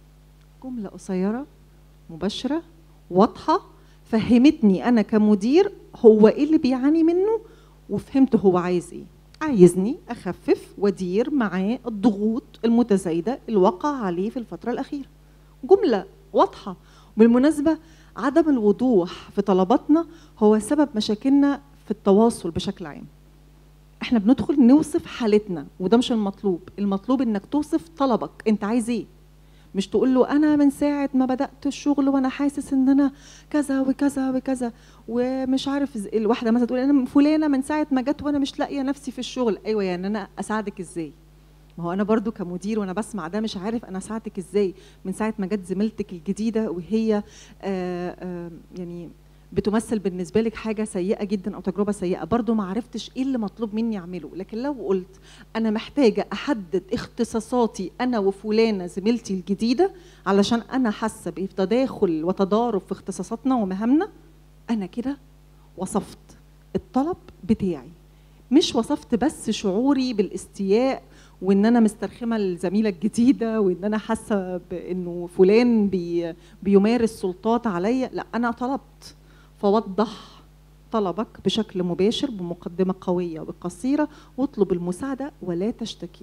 جمله قصيره مباشره واضحه فهمتني انا كمدير هو ايه اللي بيعاني منه وفهمت هو عايز ايه عايزني اخفف وادير معاه الضغوط المتزايده اللي وقع عليه في الفتره الاخيره جمله واضحه بالمناسبه عدم الوضوح في طلباتنا هو سبب مشاكلنا في التواصل بشكل عام احنا بندخل نوصف حالتنا وده مش المطلوب المطلوب انك توصف طلبك انت عايز ايه مش تقول له انا من ساعه ما بدات الشغل وانا حاسس ان انا كذا وكذا وكذا ومش عارف إز- الواحده مثلا تقول انا فلانه من ساعه ما جت وانا مش لاقيه نفسي في الشغل ايوه يعني انا اساعدك ازاي ما هو انا برضو كمدير وانا بسمع ده مش عارف انا اساعدك ازاي من ساعه ما جت زميلتك الجديده وهي آآ آآ يعني بتمثل بالنسبه لك حاجه سيئه جدا او تجربه سيئه برضو ما عرفتش ايه اللي مطلوب مني اعمله لكن لو قلت انا محتاجه احدد اختصاصاتي انا وفلانه زميلتي الجديده علشان انا حاسه بتداخل وتضارب في اختصاصاتنا ومهامنا انا كده وصفت الطلب بتاعي مش وصفت بس شعوري بالاستياء وان انا مسترخمه الزميله الجديده وان انا حاسه بانه فلان بي بيمارس سلطات عليا لا انا طلبت فوضح طلبك بشكل مباشر بمقدمه قويه وقصيره واطلب المساعده ولا تشتكي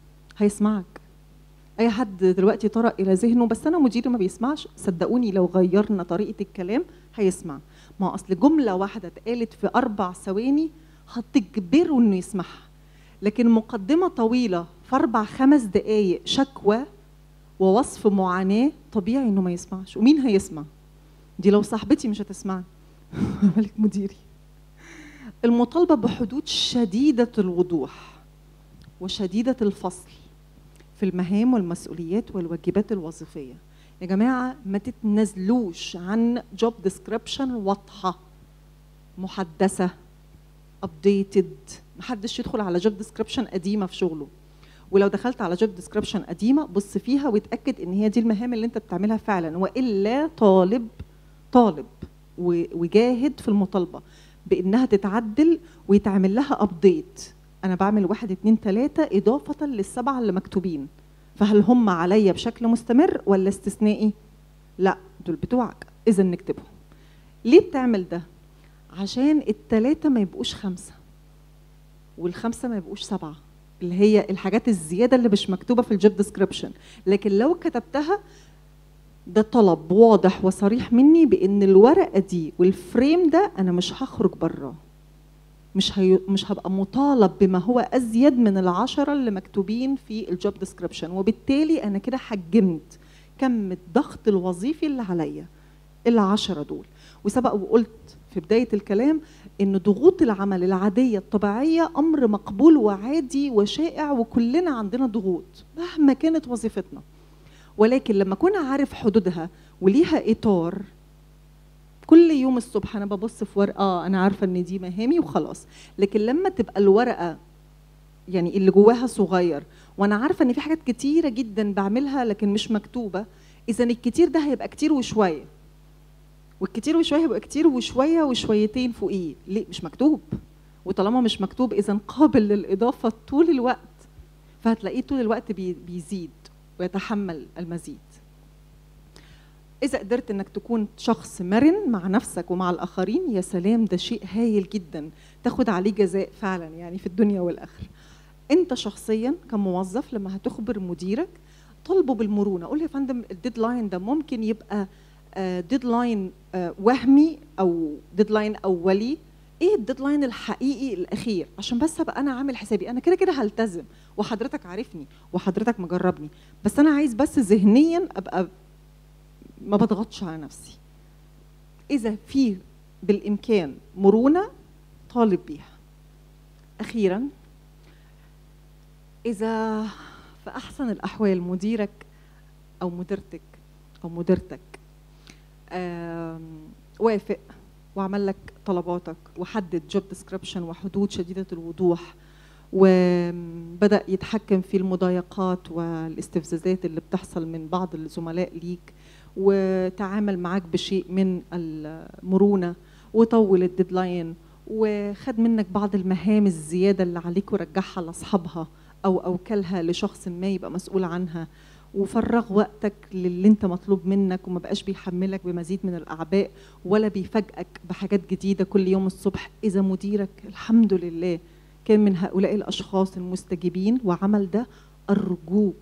هيسمعك اي حد دلوقتي طرق الى ذهنه بس انا مديري ما بيسمعش صدقوني لو غيرنا طريقه الكلام هيسمع ما هو اصل جمله واحده اتقالت في اربع ثواني هتجبره انه يسمعها لكن مقدمه طويله في اربع خمس دقائق شكوى ووصف معاناه طبيعي انه ما يسمعش ومين هيسمع دي لو صاحبتي مش هتسمعني مالك مديري المطالبه بحدود شديده الوضوح وشديده الفصل في المهام والمسؤوليات والواجبات الوظيفيه يا جماعه ما تتنازلوش عن جوب ديسكريبشن واضحه محدثه ابديتد محدش يدخل على جوب ديسكريبشن قديمه في شغله ولو دخلت على جوب ديسكريبشن قديمه بص فيها واتاكد ان هي دي المهام اللي انت بتعملها فعلا والا طالب طالب و- وجاهد في المطالبه بانها تتعدل ويتعمل لها ابديت انا بعمل واحد اتنين تلاته اضافه للسبعه اللي مكتوبين فهل هم عليا بشكل مستمر ولا استثنائي لا دول بتوعك اذا نكتبهم ليه بتعمل ده عشان التلاته ما يبقوش خمسه والخمسه ما يبقوش سبعه اللي هي الحاجات الزياده اللي مش مكتوبه في الجوب ديسكريبشن لكن لو كتبتها ده طلب واضح وصريح مني بان الورقه دي والفريم ده انا مش هخرج براه مش هي... مش هبقى مطالب بما هو ازيد من العشره اللي مكتوبين في الجوب ديسكريبشن وبالتالي انا كده حجمت كم الضغط الوظيفي اللي عليا العشره دول وسبق وقلت في بدايه الكلام ان ضغوط العمل العاديه الطبيعيه امر مقبول وعادي وشائع وكلنا عندنا ضغوط مهما كانت وظيفتنا ولكن لما اكون عارف حدودها وليها اطار كل يوم الصبح انا ببص في ورقه آه انا عارفه ان دي مهامي وخلاص لكن لما تبقى الورقه يعني اللي جواها صغير وانا عارفه ان في حاجات كتيره جدا بعملها لكن مش مكتوبه اذا الكتير ده هيبقى كتير وشويه والكتير وشويه هيبقى كتير وشويه وشويتين فوقيه ليه مش مكتوب وطالما مش مكتوب اذا قابل للاضافه طول الوقت فهتلاقيه طول الوقت بي- بيزيد ويتحمل المزيد إذا قدرت إنك تكون شخص مرن مع نفسك ومع الآخرين يا سلام ده شيء هايل جدا تاخد عليه جزاء فعلا يعني في الدنيا والآخرة. أنت شخصيا كموظف لما هتخبر مديرك طالبه بالمرونة قول له يا فندم الديدلاين ده ممكن يبقى آه، ديدلاين آه، وهمي أو ديدلاين أولي ايه الديدلاين الحقيقي الاخير عشان بس ابقى انا عامل حسابي انا كده كده هلتزم وحضرتك عارفني وحضرتك مجربني بس انا عايز بس ذهنيا ابقى ما بضغطش على نفسي اذا في بالامكان مرونه طالب بيها اخيرا اذا في احسن الاحوال مديرك او مديرتك او مديرتك آم، وافق وعمل لك طلباتك وحدد جوب ديسكريبشن وحدود شديده الوضوح وبدا يتحكم في المضايقات والاستفزازات اللي بتحصل من بعض الزملاء ليك وتعامل معاك بشيء من المرونه وطول الديدلاين وخد منك بعض المهام الزياده اللي عليك ورجعها لاصحابها او اوكلها لشخص ما يبقى مسؤول عنها وفرغ وقتك للي انت مطلوب منك وما بقاش بيحملك بمزيد من الاعباء ولا بيفاجئك بحاجات جديده كل يوم الصبح اذا مديرك الحمد لله كان من هؤلاء الاشخاص المستجيبين وعمل ده ارجوك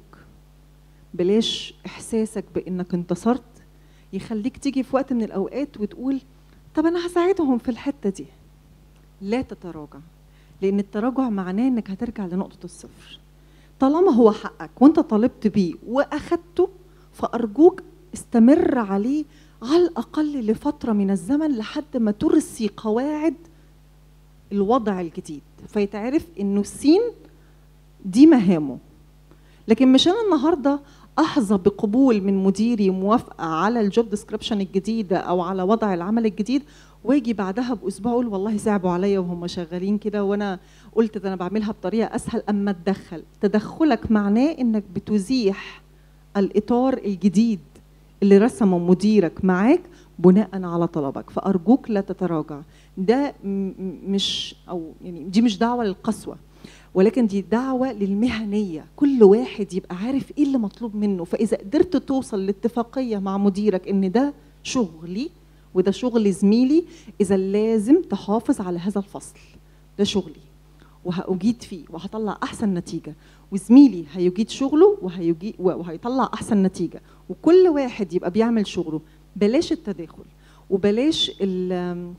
بلاش احساسك بانك انتصرت يخليك تيجي في وقت من الاوقات وتقول طب انا هساعدهم في الحته دي لا تتراجع لان التراجع معناه انك هترجع لنقطه الصفر طالما هو حقك وانت طالبت بيه واخدته فارجوك استمر عليه على الاقل لفتره من الزمن لحد ما ترسي قواعد الوضع الجديد فيتعرف انه السين دي مهامه لكن مش انا النهارده احظى بقبول من مديري موافقه على الجوب ديسكريبشن الجديده او على وضع العمل الجديد واجي بعدها باسبوع اقول والله صعبوا عليا وهم شغالين كده وانا قلت ده انا بعملها بطريقه اسهل اما اتدخل تدخلك معناه انك بتزيح الاطار الجديد اللي رسمه مديرك معاك بناء على طلبك فارجوك لا تتراجع ده م- م- مش او يعني دي مش دعوه للقسوه ولكن دي دعوه للمهنيه كل واحد يبقى عارف ايه اللي مطلوب منه فاذا قدرت توصل لاتفاقيه مع مديرك ان ده شغلي وده شغل زميلي اذا لازم تحافظ على هذا الفصل ده شغلي وهأجيد فيه وهطلع احسن نتيجه وزميلي هيجيد شغله وهيجي وهيطلع احسن نتيجه وكل واحد يبقى بيعمل شغله بلاش التداخل وبلاش ال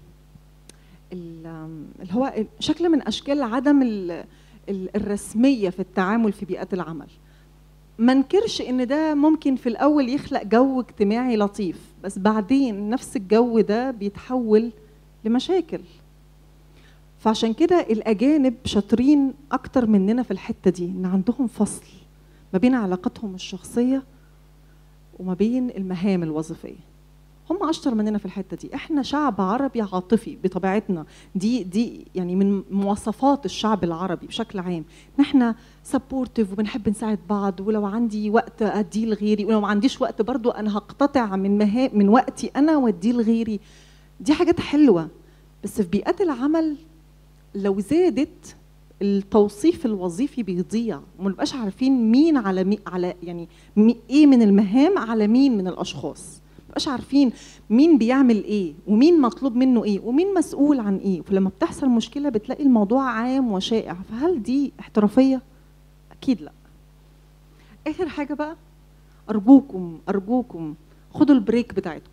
ال- اللي هو شكل من اشكال عدم ال- ال- الرسميه في التعامل في بيئات العمل ما انكرش ان ده ممكن في الاول يخلق جو اجتماعي لطيف بس بعدين نفس الجو ده بيتحول لمشاكل فعشان كده الاجانب شاطرين اكتر مننا في الحته دي ان عندهم فصل ما بين علاقتهم الشخصيه وما بين المهام الوظيفيه هم اشطر مننا في الحته دي احنا شعب عربي عاطفي بطبيعتنا دي دي يعني من مواصفات الشعب العربي بشكل عام ان احنا سبورتيف وبنحب نساعد بعض ولو عندي وقت اديه لغيري ولو ما عنديش وقت برضو انا هقتطع من مها من وقتي انا واديه لغيري دي حاجات حلوه بس في بيئات العمل لو زادت التوصيف الوظيفي بيضيع وما نبقاش عارفين مين على مي على يعني مي ايه من المهام على مين من الاشخاص مبقاش عارفين مين بيعمل ايه ومين مطلوب منه ايه ومين مسؤول عن ايه فلما بتحصل مشكله بتلاقي الموضوع عام وشائع فهل دي احترافيه اكيد لا اخر حاجه بقى ارجوكم ارجوكم خدوا البريك بتاعتكم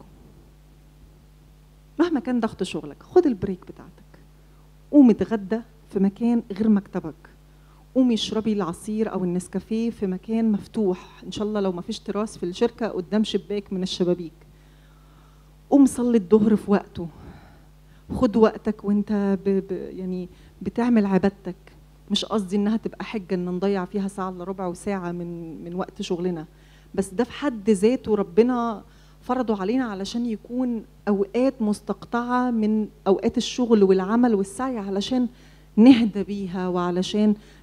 مهما كان ضغط شغلك خد البريك بتاعتك قوم اتغدى في مكان غير مكتبك قومي اشربي العصير او النسكافيه في مكان مفتوح ان شاء الله لو ما فيش تراس في الشركه قدام شباك من الشبابيك قوم صلي الظهر في وقته خد وقتك وانت ب ب يعني بتعمل عبادتك مش قصدي انها تبقى حجه ان نضيع فيها ساعه الا ربع وساعه من من وقت شغلنا بس ده في حد ذاته ربنا فرضوا علينا علشان يكون اوقات مستقطعه من اوقات الشغل والعمل والسعي علشان نهدى بيها وعلشان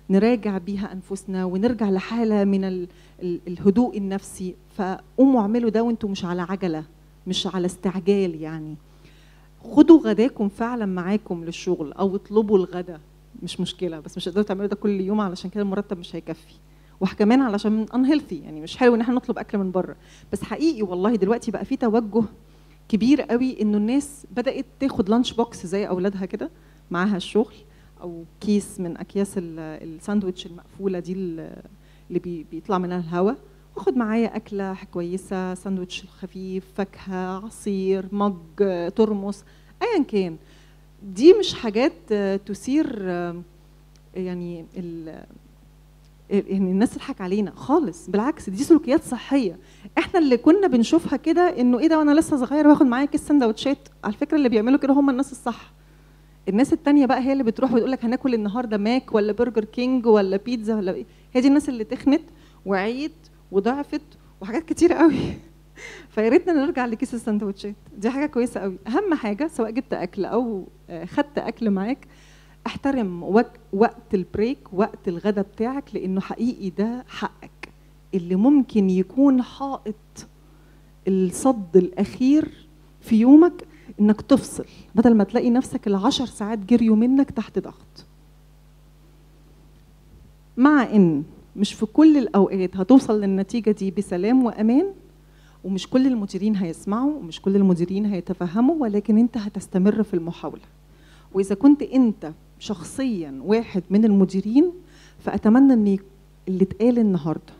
نراجع بيها انفسنا ونرجع لحاله من ال ال الهدوء النفسي فقوموا اعملوا ده وانتم مش على عجله مش على استعجال يعني خدوا غداكم فعلا معاكم للشغل او اطلبوا الغدا مش مشكله بس مش هتقدروا تعملوا ده كل يوم علشان كده المرتب مش هيكفي وكمان علشان انهيلثي يعني مش حلو ان احنا نطلب اكل من بره بس حقيقي والله دلوقتي بقى في توجه كبير قوي انه الناس بدات تاخد لانش بوكس زي اولادها كده معاها الشغل او كيس من اكياس ال- الساندوتش المقفوله دي ال- اللي بي- بيطلع منها الهواء واخد معايا اكله كويسه ساندوتش خفيف فاكهه عصير مج ترمس ايا كان دي مش حاجات آه، تثير آه، يعني ال- يعني الناس تضحك علينا خالص بالعكس دي سلوكيات صحيه احنا اللي كنا بنشوفها كده انه ايه ده وانا لسه صغير باخد معايا كيس سندوتشات على فكره اللي بيعملوا كده هم الناس الصح الناس التانية بقى هي اللي بتروح وتقول لك هناكل النهارده ماك ولا برجر كينج ولا بيتزا ولا ايه هي دي الناس اللي تخنت وعيت وضعفت وحاجات كتير قوي فيا ريتنا نرجع لكيس السندوتشات دي حاجه كويسه قوي اهم حاجه سواء جبت اكل او آه، خدت اكل معاك احترم وك- وقت البريك وقت الغدا بتاعك لانه حقيقي ده حقك اللي ممكن يكون حائط الصد الاخير في يومك انك تفصل بدل ما تلاقي نفسك العشر ساعات جريوا منك تحت ضغط مع ان مش في كل الاوقات هتوصل للنتيجه دي بسلام وامان ومش كل المديرين هيسمعوا ومش كل المديرين هيتفهموا ولكن انت هتستمر في المحاوله واذا كنت انت شخصيا واحد من المديرين فاتمنى ان يك- اللي اتقال النهارده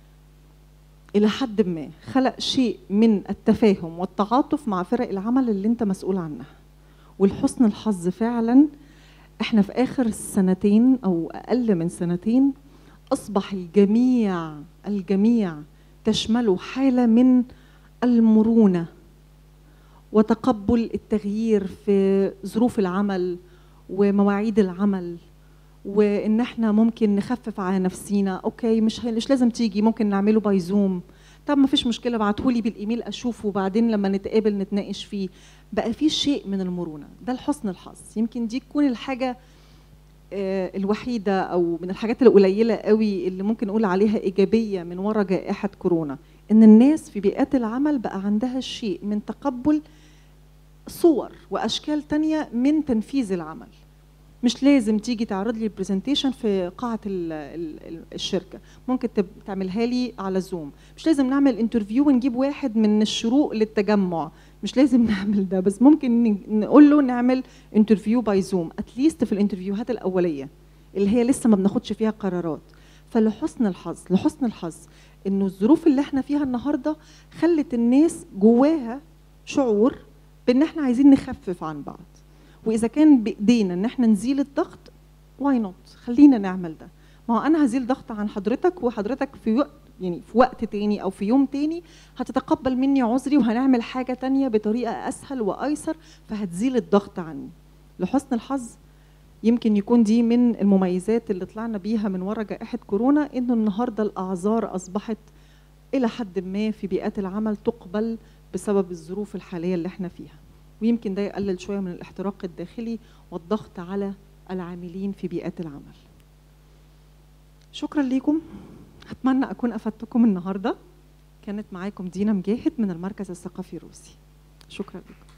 الى حد ما خلق شيء من التفاهم والتعاطف مع فرق العمل اللي انت مسؤول عنها والحسن الحظ فعلا احنا في اخر سنتين او اقل من سنتين اصبح الجميع الجميع تشمله حاله من المرونه وتقبل التغيير في ظروف العمل ومواعيد العمل وان احنا ممكن نخفف على نفسينا اوكي مش مش لازم تيجي ممكن نعمله باي زوم طب ما فيش مشكله ابعتهولي بالايميل اشوفه وبعدين لما نتقابل نتناقش فيه بقى في شيء من المرونه ده الحسن الحظ يمكن دي تكون الحاجه آه، الوحيده او من الحاجات القليله قوي اللي ممكن نقول عليها ايجابيه من وراء جائحه كورونا ان الناس في بيئات العمل بقى عندها شيء من تقبل صور واشكال تانية من تنفيذ العمل مش لازم تيجي تعرض لي البرزنتيشن في قاعه ال ال الشركه ممكن تب- تعملها لي على زوم مش لازم نعمل انترفيو ونجيب واحد من الشروق للتجمع مش لازم نعمل ده بس ممكن ن- نقول له نعمل انترفيو باي زوم اتليست في الانترفيوهات الاوليه اللي هي لسه ما بناخدش فيها قرارات فلحسن الحظ لحسن الحظ انه الظروف اللي احنا فيها النهارده خلت الناس جواها شعور بان احنا عايزين نخفف عن بعض واذا كان بايدينا ان احنا نزيل الضغط واي نوت خلينا نعمل ده ما هو انا هزيل ضغط عن حضرتك وحضرتك في وقت يعني في وقت تاني او في يوم تاني هتتقبل مني عذري وهنعمل حاجه تانية بطريقه اسهل وايسر فهتزيل الضغط عني لحسن الحظ يمكن يكون دي من المميزات اللي طلعنا بيها من ورا جائحه كورونا انه النهارده الاعذار اصبحت الى حد ما في بيئات العمل تقبل بسبب الظروف الحاليه اللي احنا فيها ويمكن ده يقلل شويه من الاحتراق الداخلي والضغط على العاملين في بيئات العمل شكرا ليكم اتمنى اكون افدتكم النهارده كانت معاكم دينا مجاهد من المركز الثقافي الروسي شكرا لكم